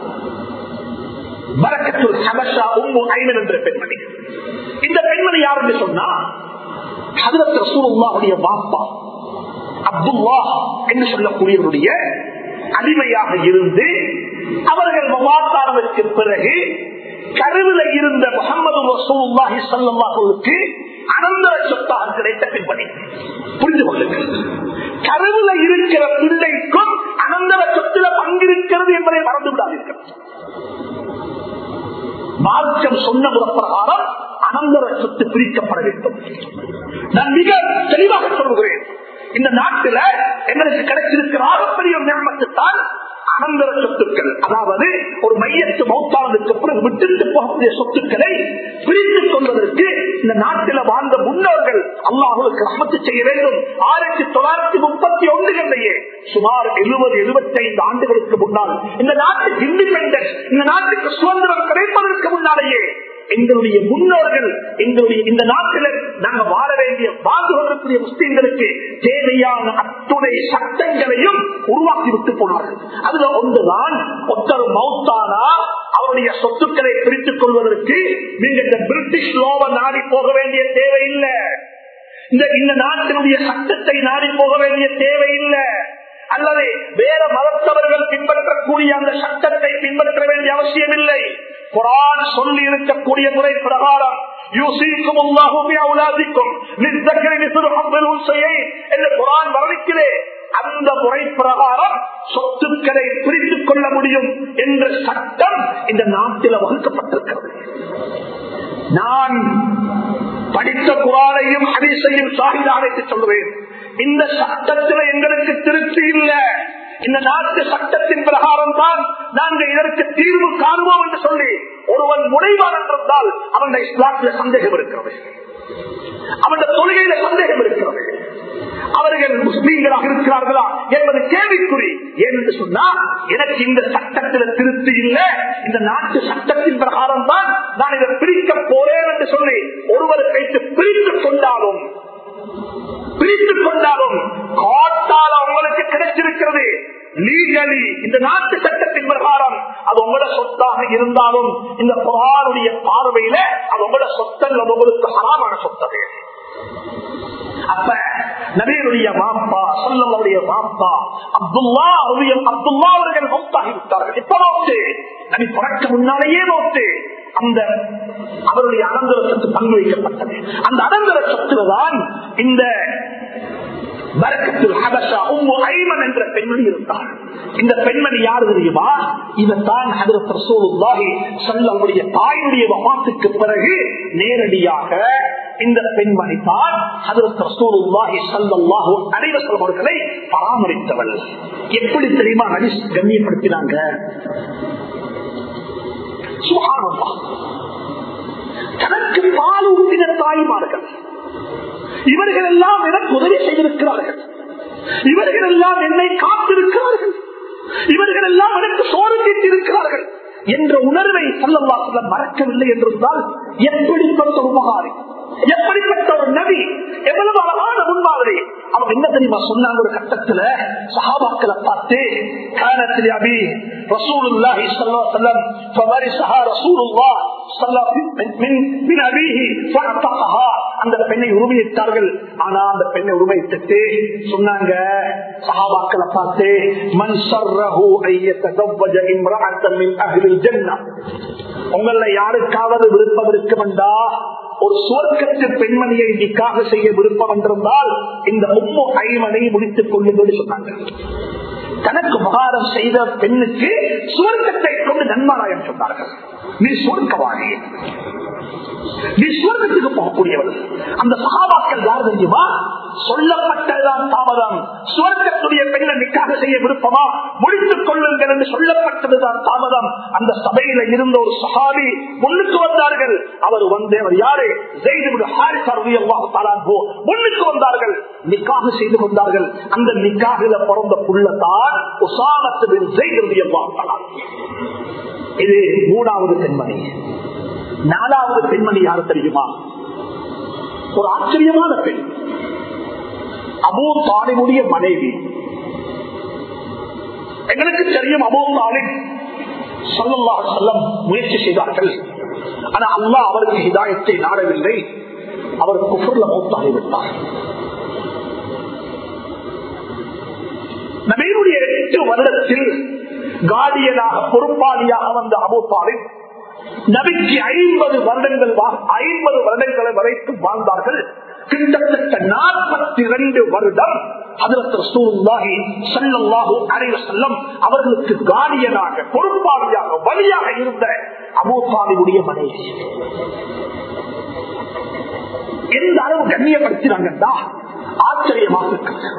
வரக்கத்துள் ஹபஷா உம்மு ஐமன் என்ற பெண்மணி இந்த பெண்மணி யார் என்று சொன்னா ஹதரத் ரசூலுல்லாஹுடைய வாப்பா அப்துல்லா என்று சொல்லக்கூடியவருடைய அடிமையாக இருந்து அவர்கள் மவாத்தானதற்கு பிறகு கருவில இருந்த முகமது ரசூல்லாஹி சல்லாஹுக்கு அனந்தர சொத்தாக கிடைத்த பின்பணி புரிந்து கொள்ளுங்கள் கருவில இருக்கிற பிள்ளைக்கும் அனந்தர சொத்துல பங்கிருக்கிறது என்பதை மறந்து விடாதீர்கள் மார்க்கம் சொன்ன பிரகாரம் அனந்தர சொத்து பிரிக்கப்பட வேண்டும் நான் மிக தெளிவாக சொல்கிறேன் இந்த நாட்டில எங்களுக்கு கிடைச்சிருக்கிற ஆகப்பெரிய நியமத்துத்தான் அனந்தர சொத்துக்கள் அதாவது ஒரு மையத்து மௌத்தானதுக்கு அப்புறம் விட்டுட்டு போகக்கூடிய சொத்துக்களை பிரித்துக் கொள்வதற்கு இந்த நாட்டில் வாழ்ந்த முன்னோர்கள் அல்லாஹுக்கு ரமத்து செய்ய வேண்டும் ஆயிரத்தி தொள்ளாயிரத்தி முப்பத்தி ஒன்றுகளிலேயே சுமார் எழுபது எழுபத்தி ஐந்து ஆண்டுகளுக்கு முன்னால் இந்த நாட்டுக்கு இண்டிபெண்டன்ஸ் இந்த நாட்டுக்கு சுதந்திரம் கிடைப்பதற்கு முன்னாலேயே எங்களுடைய முன்னோர்கள் எங்களுடைய இந்த நாட்டில் நாங்க வாழ வேண்டிய வாழ்ந்து கொண்டிருக்கூடிய முஸ்லிம்களுக்கு தேவையான அத்துணை சட்டங்களையும் உருவாக்கி விட்டு போனார்கள் அதுல ஒன்றுதான் ஒத்தர் மௌத்தானா அவருடைய சொத்துக்களை பிரித்துக் கொள்வதற்கு நீங்க இந்த பிரிட்டிஷ் லோவை நாடி போக வேண்டிய தேவையில்லை இந்த இந்த நாட்டினுடைய சட்டத்தை நாடி போக வேண்டிய தேவையில்லை அல்லது வேற மதத்தவர்கள் பின்பற்றக்கூடிய அந்த சட்டத்தை பின்பற்ற வேண்டிய அவசியம் இல்லை குரான் சொல்லி இருக்கக்கூடிய முறை பிரகாரம் யூசிக்கும் அவுலாதிக்கும் என்று குரான் வர்ணிக்கிறே அந்த முறை பிரகாரம் சொத்துக்களை பிரித்துக் கொள்ள முடியும் என்ற சட்டம் இந்த நாட்டில் வகுக்கப்பட்டிருக்கிறது நான் படித்த குரானையும் ஹரிசையும் சாகிதானைக்கு சொல்லுவேன் இந்த சட்டத்தில் எங்களுக்கு திருப்தி இல்லை இந்த நாட்டு சட்டத்தின் பிரகாரம் தான் நாங்கள் இதற்கு தீர்வு காணுவோம் என்று சொல்லி ஒருவன் முனைவான் என்றால் அவன் இஸ்லாத்தில் சந்தேகம் இருக்கிறது அவன் தொழுகையில சந்தேகம் இருக்கிறது அவர்கள் முஸ்லீம்களாக இருக்கிறார்களா என்பது கேள்விக்குறி என்று சொன்னால் எனக்கு இந்த சட்டத்தில் திருப்தி இல்லை இந்த நாட்டு சட்டத்தின் பிரகாரம் தான் நான் இதை பிரிக்க போறேன் என்று சொல்லி ஒருவர் வைத்து பிரித்துக் கொண்டாலும் பிரித்துக் கொண்டாலும் காட்டால் உங்களுக்கு கிடைச்சிருக்கிறது லீகலி இந்த நாட்டு சட்டத்தின் பிரகாரம் அது உங்களோட சொத்தாக இருந்தாலும் இந்த புகாருடைய பார்வையில அது உங்களோட சொத்தல் அது உங்களுக்கு ஹராமான சொத்தது அப்ப நபீருடைய மாப்பா சொல்லலுடைய மாப்பா அப்துல்லா அப்துல்லா அவர்கள் மௌத்தாகி விட்டார்கள் இப்ப மௌத்து நபி பிறக்க முன்னாலேயே மௌத்து அந்த அவருடைய அனந்தர சொத்து பங்கு வைக்கப்பட்டது அந்த அனந்தர சொத்துலதான் இந்த என்ற பெண்மணி இருந்தார் இந்த பெண்மணி யாரு தெரியுமா இதைத்தான் அவருடைய தாயுடைய வமாத்துக்கு பிறகு நேரடியாக இந்த பெண்மணி தான் அவர்களை பராமரித்தவள் எப்படி தெரியுமா நடி கண்ணியப்படுத்தினாங்க சுகானமா தனக்கு பால் ஊட்டின தாய்மார்கள் இவர்கள் எல்லாம் எனக்கு உதவி செய்திருக்கிறார்கள் இவர்கள் எல்லாம் என்னை காத்திருக்கிறார்கள் இவர்கள் எல்லாம் எனக்கு சோறு கேட்டிருக்கிறார்கள் என்ற உணர்வை சொல்லவா சொல்ல மறக்கவில்லை என்றிருந்தால் எப்படிப்பட்ட உபகாரி எப்படிப்பட்ட ஒரு நபி எவ்வளவு அழகான முன்மாதிரி அவங்க என்ன தெரியுமா சொன்னாங்க ஒரு கட்டத்துல சஹாபாக்களை பார்த்து காரணத்தில் அபி ரசூலுல்லாஹி ஸல்லல்லாஹு அலைஹி வஸல்லம் ஃபவரிசஹா ரசூலுல்லாஹ் அந்த பெண்ணை உரிமையிட்டார்கள் ஆனா அந்த பெண்ணை உரிமையிட்டு சொன்னாங்க சஹாபாக்களை பார்த்து மன் சர்ரஹு ஐயத்தஜவ்வஜ இம்ரஅத்தன் மின் அஹ்லில் ஜன்னah உங்கள யாருக்காவது விருப்பம் இருக்குமெண்டா ஒரு சுவர்க்கத்து பெண்மணியை நிக்காக செய்ய விருப்பம் என்றிருந்தால் இந்த உம்மு ஐமனை முடித்துக் கொள்ளுங்கள் சொன்னாங்க தனக்கு உபகாரம் செய்த பெண்ணுக்கு சுவர்க்கத்தை கொண்டு நன்மாராயம் சொன்னார்கள் நீ சுவர்க்கவாதி நீ சுவர்க்கத்துக்கு போகக்கூடியவள் அந்த சகாபாக்கள் யார் தெரியுமா சொல்லப்பட்டதுதான் தாமதம் சுவர்க்கத்துடைய பெண்ணை நிக்காக செய்ய விருப்பமா முடித்துக் கொள்ளுங்கள் என்று சொல்லப்பட்டதுதான் தாமதம் அந்த சபையில இருந்த ஒரு சகாபி முன்னுக்கு வந்தார்கள் அவர் வந்தவர் யாரு முன்னுக்கு வந்தார்கள் நிக்காக செய்து கொண்டார்கள் அந்த நிக்காகில பிறந்த புள்ளத்தான் உசாமத்துவின் செய்கிறது இது மூணாவது பெண்மணி நாலாவது பெண்மணி யாரு தெரியுமா ஒரு ஆச்சரியமான பெண் அபூ தாலிமுடைய மனைவி எங்களுக்கு தெரியும் அபூ தாலிப் சொல்லல்லா செல்லம் முயற்சி செய்தார்கள் ஆனா அல்லா அவருக்கு ஹிதாயத்தை நாடவில்லை அவர் குஃபர்ல மௌத்தாகி விட்டார் நபீருடைய எட்டு வருடத்தில் காடியனாக பொறுப்பாளியாக வந்த அபூ தாலிப் நபிக்கு ஐம்பது வருடங்கள் ஐம்பது வருடங்களை வரைக்கும் வாழ்ந்தார்கள் கிட்டத்தட்ட நாற்பத்தி இரண்டு வருடம் அவர்களுக்கு காடியனாக பொறுப்பாளியாக வழியாக இருந்த அபோசாலியுடைய மனைவி எந்த அளவு கண்ணியப்படுத்தினாங்கடா ஆச்சரியமாக இருக்கிறது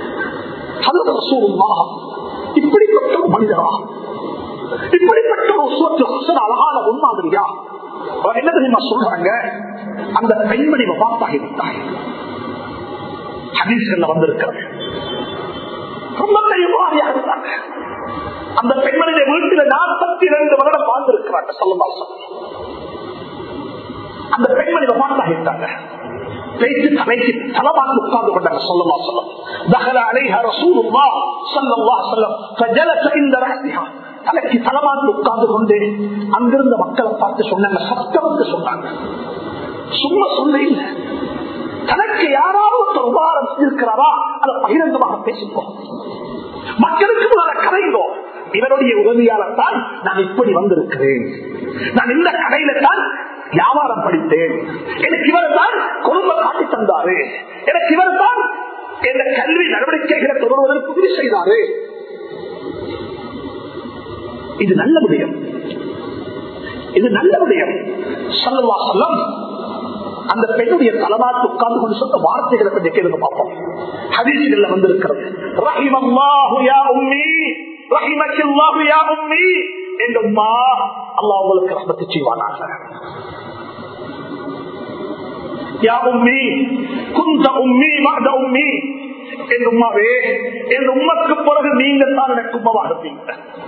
இப்படிப்பட்ட ஒரு மனிதரா இப்படிப்பட்ட ஒரு சோற்று ஹசன் அழகான முன்மாதிரியா என்ன தெரியுமா சொல்றாங்க அந்த பெண்மணி வபாத்தாகி விட்டாய் ஹதீஸ்கள்ல வந்திருக்கிறது ரொம்ப பெரியவாரியாக இருந்தாங்க அந்த பெண்மணிய வீட்டில் நாற்பத்தி இரண்டு வருடம் வாழ்ந்திருக்கிறாங்க சொல்லலாம் அந்த பெண்மணி வபாத்தாகிட்டாங்க பேச்சு தலைக்கு தலமாக உட்கார்ந்து கொண்டாங்க சொல்லமா சொல்லம் தகல அலைஹ ரசூலுல்லா ஸல்லல்லாஹு அலைஹி வஸல்லம் ஃபஜலஸ இந்த ரஹ்திஹா தலைக்கு தலமாக உட்கார்ந்து கொண்டு அங்கிருந்த மக்களை பார்த்து சொன்னாங்க சத்தம் சொன்னாங்க சும்மா சொல்ல இல்லை தனக்கு யாராவது ஒருத்தர் உபகாரம் செஞ்சிருக்கிறாரா அதை பகிரங்கமாக பேசிப்போம் மக்களுக்கு முன்னால கதைங்கோ இவருடைய உதவியாளர் தான் நான் இப்படி வந்திருக்கிறேன் நான் இந்த கடையில தான் வியாபாரம் படித்தேன் எனக்கு இவர் தான் குடும்ப காட்டி தந்தாரு எனக்கு இவர் தான் இந்த கல்வி நடவடிக்கைகளை தொடர்வதற்கு உதவி செய்தாரு இது நல்ல விடயம் இது நல்ல விடயம் சொல்லவா சொல்லம் அந்த பெண்ணுடைய தலமாட்டு உட்கார்ந்து கொண்டு சொன்ன வார்த்தைகளை கொஞ்சம் கேளுங்க பார்ப்போம் ஹதீசுகள்ல வந்திருக்கிறது ரஹிமல்லாஹு யா உம்மி ரஹிமக்கில்லாஹு யா உம்மி எங்க உம்மா அல்லாஹ் உங்களுக்கு ரஹ்மத்து செய்வானாக யா உம்மி குந்த உம்மி மகத உம்மி என் உம்மாவே என் உம்மக்கு பிறகு நீங்க தான் எனக்கு உம்மவா இருப்பீங்க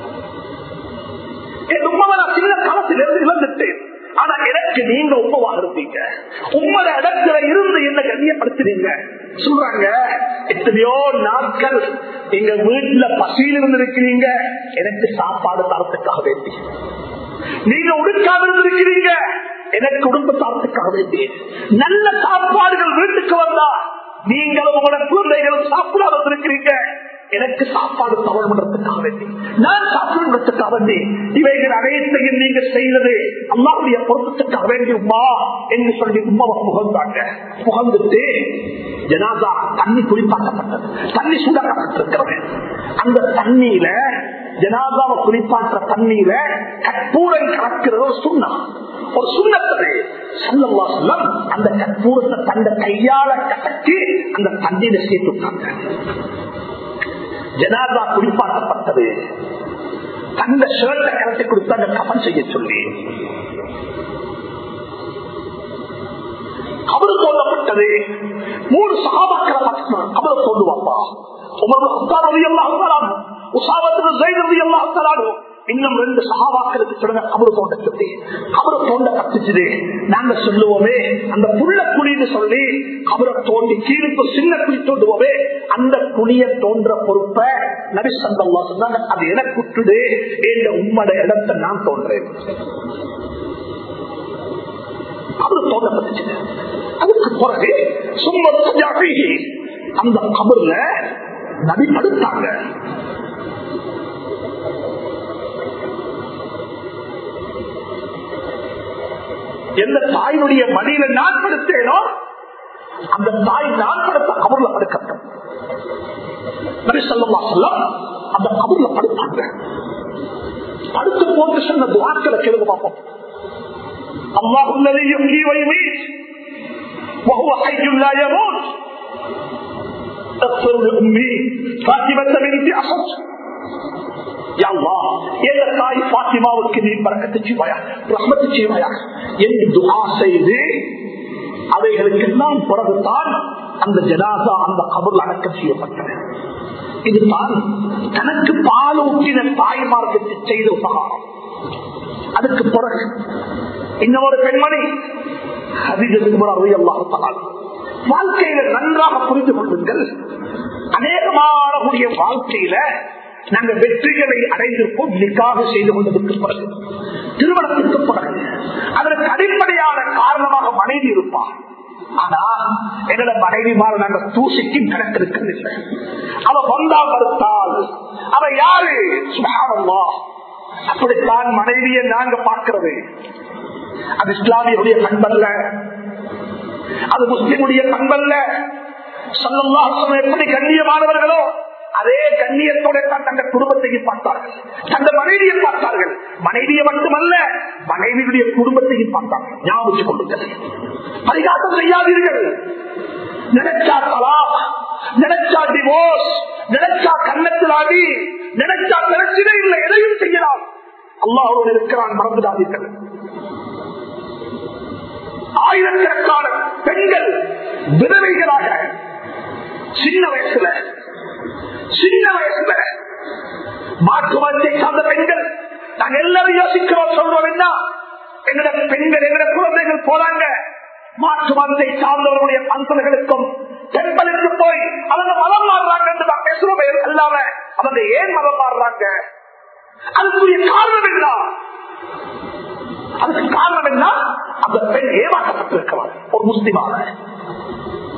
என் உம்மாவை நான் சின்ன காலத்தில் இருந்து இழந்துட்டேன் ஆனா எனக்கு நீங்க உண்மவாக இருப்பீங்க உம்மத இடத்துல இருந்து என்ன கண்ணியப்படுத்துறீங்க சொல்றாங்க எத்தனையோ நாட்கள் எங்க வீட்டுல பசியில் இருந்து இருக்கிறீங்க எனக்கு சாப்பாடு தரத்துக்காக வேண்டி நீங்க உடுக்காம இருந்திருக்கிறீங்க எனக்கு உடுப்பு தரத்துக்காக வேண்டி நல்ல சாப்பாடுகள் வீட்டுக்கு வந்தா நீங்களும் உங்களோட குழந்தைகளும் சாப்பிடாம இருந்திருக்கிறீங்க எனக்கு சாப்பாடு தவறு பண்றதுக்காக வேண்டி நான் சாப்பிடுறதுக்காக வேண்டி இவைகள் அனைத்தையும் நீங்க செய்தது அம்மாவுடைய பொருத்தத்துக்காக வேண்டி உமா என்று சொல்லி உமாவை புகழ்ந்தாங்க புகழ்ந்துட்டு ஜனாதா தண்ணி குளிப்பாட்டப்பட்டது தண்ணி சூடாக்கப்பட்டிருக்கிறது அந்த தண்ணியில ஜனாதாவை குளிப்பாற்ற தண்ணீர கற்பூரம் கலக்கிறது ஒரு சுண்ணா ஒரு சுண்ணத்தது சொல்லவா சொல்லம் அந்த கற்பூரத்தை தந்த கையால கட்டி அந்த தண்ணீரை சேர்த்து விட்டாங்க ஜனாதா குளிப்பாட்டப்பட்டது அந்த ஷர்ட்டை கலட்டி கொடுத்து அந்த கபன் செய்ய சொல்லி கபரு தோண்டப்பட்டது மூணு சகாபாக்களை கபரை தோண்டுவாப்பா இன்னும் ரெண்டு சகாபாக்களுக்கு சொல்லுங்க கபரு தோண்ட சொல்லி கபரு தோண்ட கத்துச்சுது நாங்க சொல்லுவோமே அந்த புள்ள குழின்னு சொல்லி கபரை தோண்டி கீழுக்கு சின்ன குழி தோண்டுவோமே அந்த குழிய தோன்ற பொறுப்பை நபிசந்தல்லா சொன்னாங்க அது எனக்கு விட்டுடு என்ற உம்மட இடத்தை நான் தோன்றேன் கபரு தோண்டப்பட்டுச்சு அதுக்கு பிறகு சும்மா அந்த கபர்ல நபி படுத்தாங்க எந்த தாயினுடைய மடியில நான் படுத்தேனோ அந்த தாய் நான் படுத்த கபர்ல படுக்கட்டும் நபி சொல்லா சொல்லம் அந்த கபர்ல படுத்தாங்க படுத்து போட்டு சொன்ன துவாக்களை கேளுங்க பார்ப்போம் அல்லாஹ் الذي يحيي ويميت وهو حي لا يموت اغفر لأمي فاطمة بنت أسد يا الله எந்த தாய் பாத்திமாவுக்கு நீ பறக்கத்து செய்வாயா ரஹ்மத்து செய்வாயா என்று துஆ செய்து அவைகளுக்கெல்லாம் பிறகுதான் அந்த ஜனாசா அந்த கபூர் அடக்கம் செய்யப்பட்டது இதுதான் தனக்கு பாலூட்டின தாய்மார்க்கு செய்த உபகாரம் அதுக்கு பிறகு இன்னொரு பெண்மணி வாழ்க்கையில நன்றாக புரிந்து கொள்ளுங்கள் அநேகமானக்கூடிய வாழ்க்கையில நாங்க வெற்றிகளை அடைந்திருப்போம் நிக்காக செய்து கொண்டதற்கு பிறகு திருமணத்திற்கு பிறகு அதற்கு அடிப்படையான காரணமாக மனைவி இருப்பார் ஆனா எங்களோட மனைவி மாற நாங்க தூசிக்கும் கணக்கெடுக்கவில்லை அவ வந்தா மறுத்தால் அவ யாரு சுகாரம்மா அப்படித்தான் மனைவியை நாங்க பார்க்கிறது அது இஸ்லாமியுடைய பண்பல்ல அது முஸ்லிமுடைய பண்பல்ல சொல்லலாம் எப்படி கண்ணியமானவர்களோ அதே கண்ணியத்தோட தான் தங்கள் குடும்பத்தையும் பார்த்தார்கள் தங்கள் மனைவியை பார்த்தார்கள் மனைவியை மட்டுமல்ல மனைவியுடைய குடும்பத்தையும் பார்த்தார்கள் ஞாபகம் கொள்ளுங்கள் பரிகாசம் செய்யாதீர்கள் நினைச்சா தலா நினைச்சா டிவோர்ஸ் நினைச்சா கண்ணத்தில் ஆடி நினைச்சா பிரச்சனை இல்லை எதையும் செய்யலாம் அல்லாஹோடு இருக்கிறான் மறந்துடாதீர்கள் ஆயிரக்கணக்கான பெண்கள் விதவைகளாக சின்ன வயசுல சின்ன வயசுல மாற்று மதத்தை சார்ந்த பெண்கள் நாங்க எல்லாரும் யோசிக்கிறோம் சொல்றோம் என்ன எங்கட பெண்கள் எங்கட குழந்தைகள் போறாங்க மாற்று மதத்தை சார்ந்தவர்களுடைய பந்தர்களுக்கும் டெம்பலுக்கு போய் அவங்க மதம் மாறுறாங்க என்று நான் பேசுறோம் அல்லாம அவங்க ஏன் மதம் மாறுறாங்க அதுக்குரிய காரணம் என்ன அதுக்கு காரணம் என்ன அந்த பெண் ஏமாற்றப்பட்டிருக்கிறார் ஒரு முஸ்லிமாக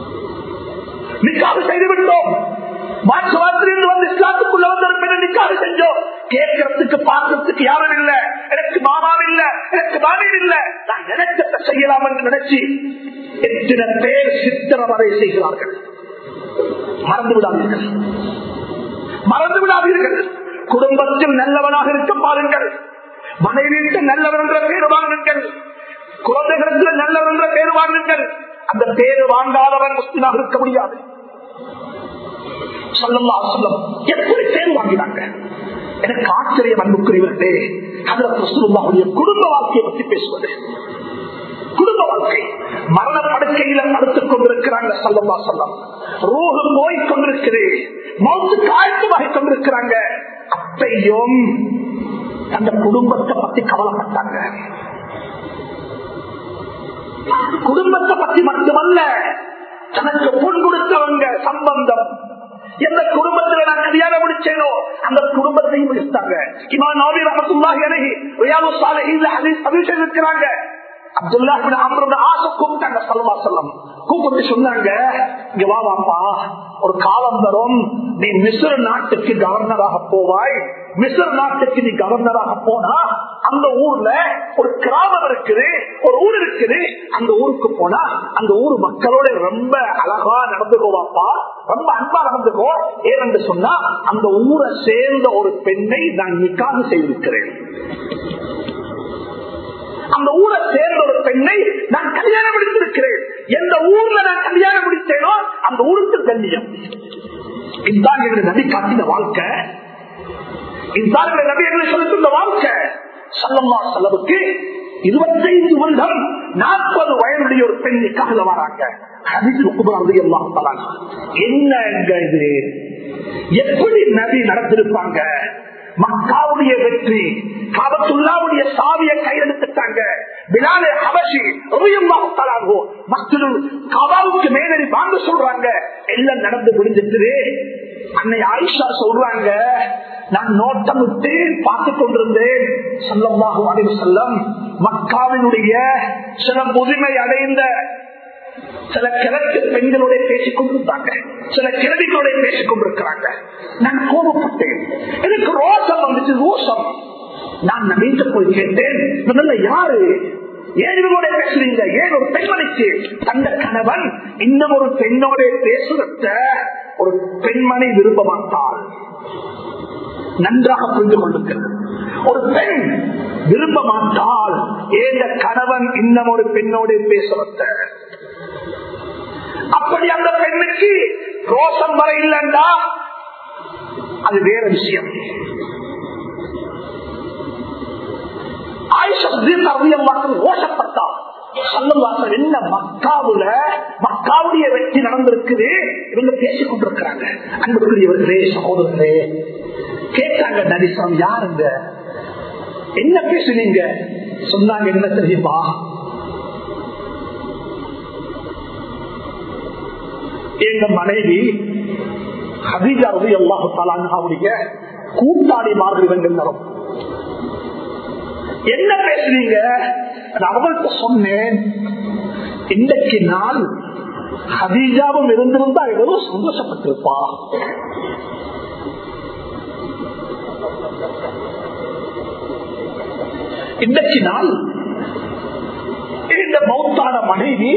நிக்காக செய்து விட்டோம் மாற்றுவாரத்திலிருந்து வந்து இஸ்லாத்துக்குள்ள வந்து ஒரு பெண்ணை நிக்காக செஞ்சோம் கேட்கறதுக்கு பார்க்கறதுக்கு யாரும் இல்ல எனக்கு மாமாவும் இல்ல எனக்கு மாமியும் இல்ல நான் நினைச்சத செய்யலாம் என்று நினைச்சு எத்தனை பேர் சித்திரவதை செய்கிறார்கள் மறந்து விடாதீர்கள் மறந்து விடாதீர்கள் குடும்பத்தில் நல்லவனாக இருக்க பாருங்கள் மனைவிக்கு நல்லவன் என்ற பேர் வாங்குங்கள் குழந்தைகளுக்கு நல்லவன் என்ற பேர் வாங்குங்கள் அந்த பேரு வாங்காதவன் முஸ்லிமாக இருக்க முடியாது சொல்லல்லா சொல்லம் எப்படி பேர் வாங்கினாங்க எனக்கு ஆச்சரியம் அன்புக்குரியவர்களே அதுல கிறிஸ்துவாவுடைய குடும்ப வாழ்க்கையை பற்றி பேசுவது குடும்ப வாழ்க்கை மரண படுக்கையில படுத்துக் கொண்டிருக்கிறாங்க சொல்லல்லா சொல்லம் ரோகு போய் கொண்டிருக்கிறேன் மௌத்து காய்ச்சலாகி கொண்டிருக்கிறாங்க அப்பையும் அந்த குடும்பத்தை பத்தி கவலைப்பட்டாங்க குடும்பத்தை பத்தி மட்டுமல்ல தனக்கு பொன் கொடுத்தவங்க சம்பந்தம் எந்த குடும்பத்துல நான் கல்யாணம் முடிச்சேனோ அந்த குடும்பத்தையும் முடித்தாங்க இமா நோபி ரமத்துல்லாஹி அலைஹி ரியாலு சாலிஹீன்ல ஹதீஸ் பதிவு செய்திருக்கிறாங்க Abdullah ibn Amr ibn As கூப்பிட்டாங்க ஸல்லல்லாஹு அலைஹி வஸல்லம் கூப்பிட்டு சொன்னாங்க இங்க வா வாப்பா ஒரு காலம் வரும் நீ மிஸ்ர நாட்டுக்கு கவர்னராக போவாய் மிஸ்ர நாட்டுக்கு நீ கவர்னராக போனா அந்த ஊர்ல ஒரு கிராமம் இருக்குது ஒரு ஊர் இருக்குது அந்த ஊருக்கு போனா அந்த ஊர் மக்களோட ரொம்ப அழகா நடந்துக்கோவாப்பா ரொம்ப அன்பா நடந்துக்கோ ஏனென்று சொன்னா அந்த ஊரை சேர்ந்த ஒரு பெண்ணை நான் நிக்காக செய்திருக்கிறேன் அந்த ஊரை சேர்ந்த ஒரு பெண்ணை நான் கல்யாணம் முடித்திருக்கிறேன் எந்த ஊர்ல நான் கல்யாணம் முடித்தேனோ அந்த ஊருக்கு கண்ணியம் இதுதான் எங்களுக்கு நபி காட்டின வாழ்க்கை இதுதான் எங்களுக்கு நபி எங்களுக்கு சொல்லிருந்த வாழ்க்கை சல்லம்மா செலவுக்கு இருபத்தைந்து வருடம் நாற்பது வயதுடைய ஒரு பெண் நிக்காக வராங்க என்ன இது எப்படி நபி நடந்திருப்பாங்க மக்காவுடைய வெற்றி காபத்துல்லாவுடைய சாவியை கையெழுத்துட்டாங்க பிலாலே ஹபஷி மக்களும் காபாவுக்கு மேலடி வாங்க சொல்றாங்க எல்லாம் நடந்து முடிஞ்சிட்டு அன்னை ஆயிஷா சொல்றாங்க நான் நோட்டம் விட்டு பார்த்து கொண்டிருந்தேன் சொல்லமாக அடைவு செல்லம் மக்காவினுடைய சில முதுமை அடைந்த சில கிழக்கு பெண்களோட பேசிக் கொண்டிருந்தாங்க சில கிழவிகளோட பேசிக் கொண்டிருக்கிறாங்க நான் கோபப்பட்டேன் எனக்கு ரோசம் வந்துச்சு ரோசம் நான் நம்பிட்டு போய் கேட்டேன் முதல்ல யாரு ஏன் இவங்களோட பேசுறீங்க ஏன் ஒரு பெண்மணிக்கு தந்த கணவன் இன்னும் ஒரு பெண்ணோட பேசுறத ஒரு பெண்மணி விரும்ப மாட்டாள் நன்றாக புரிந்து கொள்ளுங்கள் ஒரு பெண் விரும்ப மாட்டால் ஏந்த கணவன் இன்னும் ஒரு பெண்ணோடு பேசுறத அப்படி அந்த பெண்ணுக்கு ரோஷம் வர இல்லைண்டா அது வேற விஷயம் ரோஷப்பட்டா என்ன மக்காவுல மக்காவுடைய வெற்றி நடந்திருக்குது இவங்க பேசிக் கொண்டிருக்கிறாங்க அன்புக்குரியவர்களே சகோதரர்களே கேட்டாங்க நரிசம் யாருங்க என்ன பேசுனீங்க சொன்னாங்க என்ன தெரியுமா எங்க மனைவி ஹதீஜா ரவி அல்லாஹு தாலாவுடைய கூட்டாளி மாதிரி வெங்கரம் என்ன பேசுறீங்க நான் அவங்கள்ட்ட சொன்னேன் இன்றைக்கு நாள் ஹதீஜாவும் இருந்திருந்தா எவ்வளவு சந்தோஷப்பட்டிருப்பா இன்றைக்கு நாள் இந்த மௌத்தான மனைவி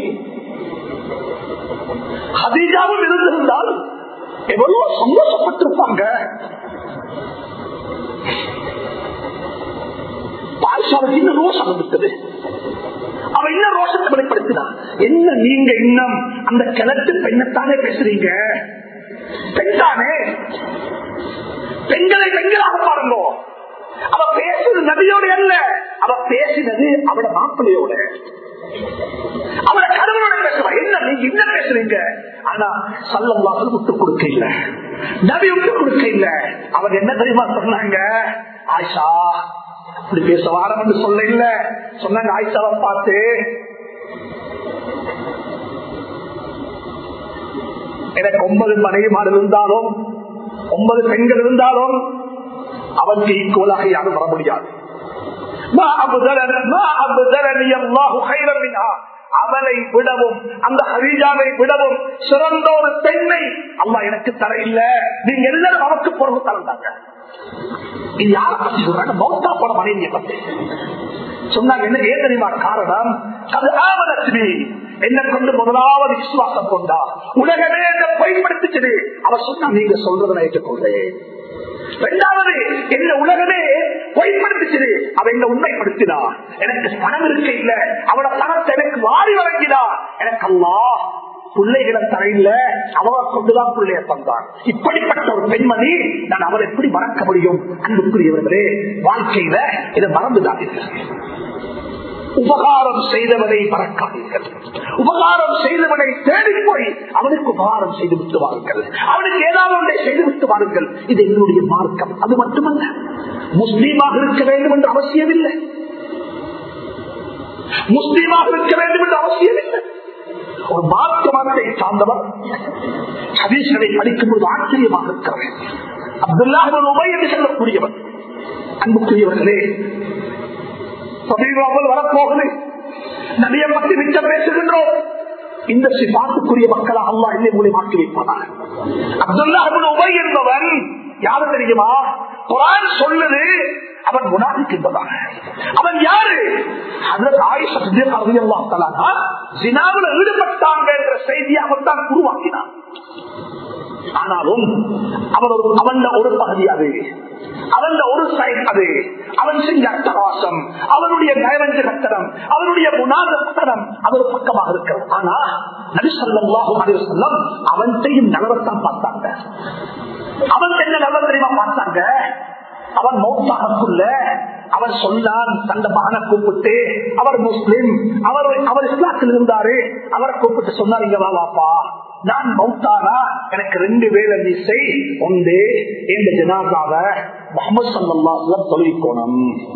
ஹதீஜாவும் இருந்திருந்தால் எவ்வளவு சந்தோஷப்பட்டிருப்பாங்க பாய்ஷாவுக்கு இன்னும் ரோஷம் இருக்குது அவன் என்ன ரோஷத்தை வெளிப்படுத்தினான் என்ன நீங்க இன்னும் அந்த கிழக்கு பெண்ணத்தானே பேசுறீங்க பெண்தானே பெண்களை பெண்களாக பாருங்க அவ பேசுறது நபியோட அல்ல அவ பேசினது அவட மாப்பிள்ளையோட அவட கடவுளோட பேசுவா என்ன நீங்க என்ன பேசுறீங்க ஆனா சல்லம்வாசல் விட்டு கொடுக்க இல்ல நபி விட்டு கொடுக்க இல்ல அவங்க என்ன தெரியுமா சொன்னாங்க ஆயிஷா அப்படி பேச வாரம் சொல்ல இல்ல சொன்னாங்க ஆயிஷாவை பார்த்து எனக்கு ஒன்பது மனைவிமார் இருந்தாலும் ஒன்பது பெண்கள் இருந்தாலும் அவருக்கு ஈக்குவலாக யாரும் வர முடியாது அவளை விடவும் அந்த ஹரிஜாவை விடவும் சிறந்த ஒரு பெண்ணை அம்மா எனக்கு தர இல்ல நீங்க எல்லாரும் அவருக்கு பொறுப்பு தரந்தாங்க இது யார பத்தி சொல்றாங்க மௌத்தா போன மனைவியை பத்தி சொன்னாங்க என்ன ஏன் தெரியுமா காரணம் அது ஆவணத்தினி என்ன கொண்டு முதலாவது விசுவாசம் கொண்டா உலகமே என்ன பயன்படுத்திச்சது அவர் சொன்னா நீங்க சொல்றதை ஏற்றுக்கொள்றேன் இரண்டாவது என்ன உலகமே பொய்ப்படுத்திச்சது அவ என்ன உண்மைப்படுத்தினா எனக்கு பணம் இருக்க இல்ல அவட பணத்தை எனக்கு வாரி வழங்கினா எனக்கு அல்லா பிள்ளைகளை தரையில அவ கொண்டுதான் பிள்ளைய தந்தான் இப்படிப்பட்ட ஒரு பெண்மணி நான் அவரை எப்படி மறக்க முடியும் அன்புக்குரியவர்களே வாழ்க்கையில இதை மறந்துடாதீர்கள் உபகாரம் செய்தவனை மறக்காதீர்கள் உபகாரம் செய்தவனை தேடி போய் அவனுக்கு உபகாரம் செய்து விட்டு வாருங்கள் அவனுக்கு ஏதாவது ஒன்றை செய்து விட்டு வாருங்கள் இது என்னுடைய மார்க்கம் அது மட்டுமல்ல முஸ்லீமாக இருக்க வேண்டும் என்று அவசியம் இல்லை முஸ்லீமாக இருக்க வேண்டும் என்று அவசியம் இல்லை ஒரு மார்க்க மதத்தை சார்ந்தவர் ஹதீஸ்களை படிக்கும் போது ஆச்சரியமாக இருக்கிறேன் அப்துல்லாஹின் உபை என்று சொல்லக்கூடியவர் அன்புக்குரியவர்களே சமீபாமல் வரப்போகுது நபியை பற்றி மிச்சம் பேசுகின்றோம் இந்த சிபாத்துக்குரிய மக்களா அல்லா இல்லை மூலியம் ஆக்கி வைப்பதாக அப்துல்லா உபை என்பவன் யாரு தெரியுமா குரான் சொல்லுது அவன் குணாதிக்கின்றதாக அவன் யாரு ஜினாவில் ஈடுபட்டாங்க என்ற செய்தியை அவன் தான் உருவாக்கினான் ஆனாலும் அவன் ஒரு அவன் ஒரு பகுதி அது அவன் ஒரு சைட் அது அவன் செஞ்ச அட்டவாசம் அவனுடைய நயவஞ்ச கட்டணம் அவனுடைய குணாத கட்டணம் அது ஒரு பக்கமாக இருக்கிறது ஆனா நடிசல்லாஹும் சொல்லம் அவன் செய்யும் நலவத்தான் பார்த்தாங்க அவன் என்ன நலவ தெரியுமா பார்த்தாங்க அவன் மௌத்தாகக்குள்ள அவர் சொன்னான் தந்த மகனை கூப்பிட்டு அவர் முஸ்லிம் அவர் அவர் இஸ்லாத்தில் இருந்தாரு அவரை கூப்பிட்டு சொன்னார் இங்க வா வாப்பா நான் மௌத்தானா எனக்கு ரெண்டு வேலை நீ செய் ஒன்று இந்த ஜனாதாவ முகமது சல்லா தொழிற்கோணம்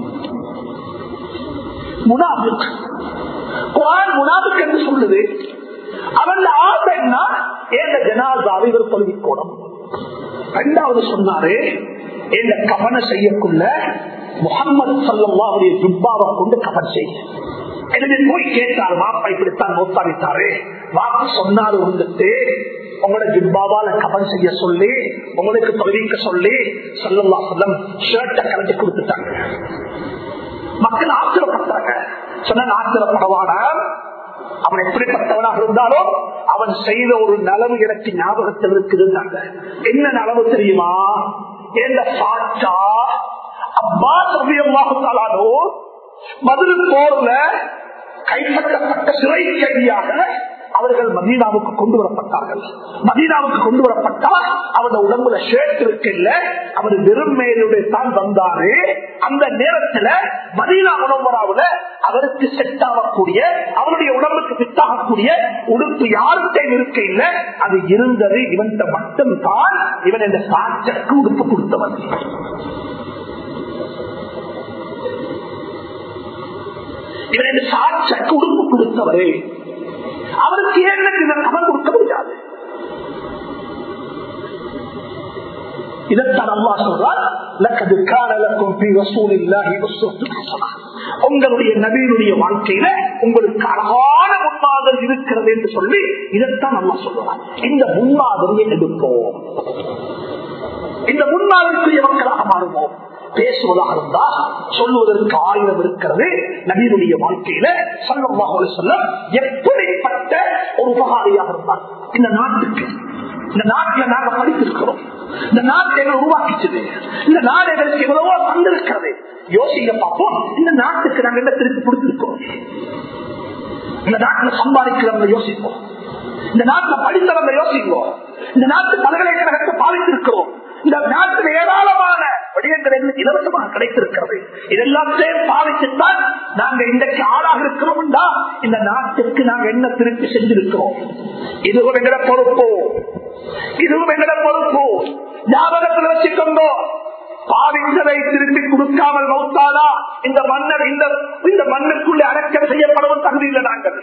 முனாபிக் குரான் முனாபிக் என்று சொல்லுது அவன் ஆசைன்னா ஏந்த ஜனாதாவை இவர் தொழிற்கோணம் ரெண்டாவது சொன்னாரு இந்த கவன செய்யக்குள்ள முகமது சல்லாவுடைய ஜுப்பாவை கொண்டு கவன் செய்ய எனவே போய் கேட்டார் வாப்பா இப்படித்தான் மோத்தாவிட்டாரு வாக்கு சொன்னாரு வந்துட்டு உங்களோட ஜிப்பாவால கவன் செய்ய சொல்லி உங்களுக்கு தொழிலிக்க சொல்லி சொல்லல்லா சொல்லம் ஷர்ட்டை கலந்து கொடுத்துட்டாங்க மக்கள் ஆத்திரப்பட்டாங்க சொன்ன ஆத்திரப்படவான அவன் எப்படிப்பட்டவனாக இருந்தாலும் அவன் செய்த ஒரு நலவு எனக்கு ஞாபகத்தில் இருக்குதுன்னாங்க என்ன நலவு தெரியுமா என்ன சாட்சா அப்பா சமயமாகத்தாலோ மதுரை போர்ல கைப்பற்றப்பட்ட சிறை கைதியாக அவர்கள் மதீனாவுக்கு கொண்டு வரப்பட்டார்கள் மதீனாவுக்கு கொண்டு வரப்பட்டால் அவருடைய உடம்புல ஷேட் இருக்கு இல்ல அவர் வெறும் மேலுடைய தான் வந்தாரு அந்த நேரத்துல மதீனா உணவராவுல அவருக்கு செட் ஆகக்கூடிய அவருடைய உடம்புக்கு ஃபிட் ஆகக்கூடிய உடுப்பு யாருக்கும் இருக்க இல்ல அது இருந்தது இவன் மட்டும்தான் இவன் இந்த சாட்சக்கு உடுப்பு கொடுத்தவன் இவன் இந்த சாட்சக்கு உடுப்பு கொடுத்தவரே அவருக்கு ஏன் இதன் கவனம் கொடுக்க முடியாது இதைத்தான் அல்லா சொல்றார் உங்களுடைய நபீனுடைய வாழ்க்கையில உங்களுக்கு அழகான முன்மாதிரி இருக்கிறது என்று சொல்லி இதைத்தான் அல்லா சொல்றார் இந்த முன்மாதிரியை எடுப்போம் இந்த முன்மாதிரிக்குரிய மக்களாக மாறுவோம் பேசுவதாக இருந்தா சொல்லுவதற்கு ஆயிரம் இருக்கிறது நபீனுடைய வாழ்க்கையில சொல்லமாக சொல்ல எப்படிப்பட்ட ஒரு உபகாரியாக இருந்தார் இந்த நாட்டுக்கு இந்த நாட்டில் நாங்க படித்திருக்கிறோம் இந்த நாட்டை எங்களை உருவாக்கிச்சது இந்த நாடு எங்களுக்கு எவ்வளவோ தந்திருக்கிறது யோசிக்க பார்ப்போம் இந்த நாட்டுக்கு நாங்க என்ன திருப்பி கொடுத்திருக்கிறோம் இந்த நாட்டில் சம்பாதிக்கிறவங்க யோசிப்போம் இந்த நாட்டில் படித்தவங்க யோசிப்போம் இந்த நாட்டு பல்கலைக்கழகத்தை பாதித்திருக்கிறோம் இந்த நாட்டில் ஏராளமான விடயங்கள் எங்களுக்கு இலவசமாக கிடைத்திருக்கிறது இதெல்லாத்தையும் பாதிச்சுத்தான் நாங்க இன்றைக்கு ஆளாக இருக்கிறோம் இந்த நாட்டுக்கு நாங்க என்ன திருப்பி செஞ்சிருக்கிறோம் இதுவும் எங்கட பொறுப்பு இதுவும் எங்கட பொறுப்பு ஞாபகத்தில் வச்சுக்கொண்டோம் பாவித்ததை திருப்பி கொடுக்காமல் மௌத்தாதா இந்த மன்னர் இந்த இந்த மண்ணுக்குள்ளே அடக்கம் செய்யப்படவும் தகுதி இல்லை நாங்கள்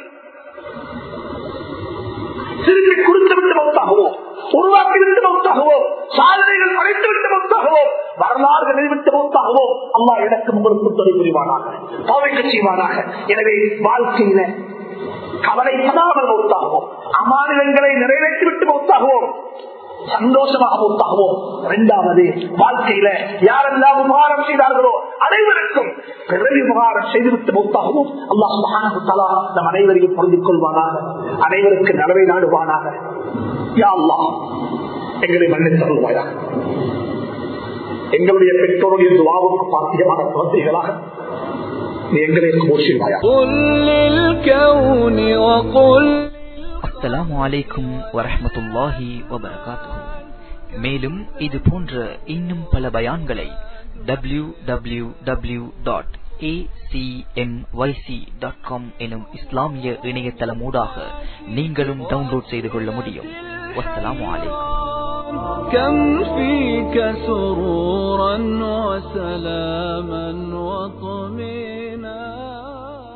திருப்பி கொடுத்து விட்டு மௌத்தாகுவோம் உருவாக்கி விட்டு மௌத்தாகுவோம் சாதனைகள் படைத்து விட்டு மௌத்தாகுவோம் வரலாறு நினைவிட்டு மௌத்தாகுவோம் அம்மா எனக்கு உங்களுக்கு தொழில் புரிவானாக பாவைக்கு செய்வானாக எனவே வாழ்க்கையில கவலைப்படாமல் மௌத்தாகுவோம் அமானிதங்களை நிறைவேற்றிவிட்டு மௌத்தாகுவோம் சந்தோஷமாக மௌத்தாகுவோம் இரண்டாவது வாழ்க்கையில யாரெல்லாம் உபகாரம் செய்தார்களோ அனைவருக்கும் பிறகு உபகாரம் செய்துவிட்டு மௌத்தாகுவோம் அல்லாஹ் சுப்ஹானஹு தஆலா நம் அனைவரையும் புரிந்து கொள்வானாக அனைவருக்கு நலவை நாடுவானாக யா அல்லாஹ் எங்களை மன்னித்தருள்வாயாக எங்களுடைய பெற்றோருடைய துவாவுக்கு பாத்தியமான குழந்தைகளாக நீ எங்களை கோஷிவாயா قل للكون وقل அஸ்ஸலாமு அலைக்கும் வரஹ்மத்துல்லாஹி வபரகாத்துஹு மேலும் இது போன்ற இன்னும் பல பயான்களை W W W dot dot com எனும் இஸ்லாமிய இணையதளமூடாக நீங்களும் டவுன்லோட் செய்து கொள்ள முடியும் வஸ்ஸலாமு அலைக்கும் كم فيك سرورا وسلاما وطمئنا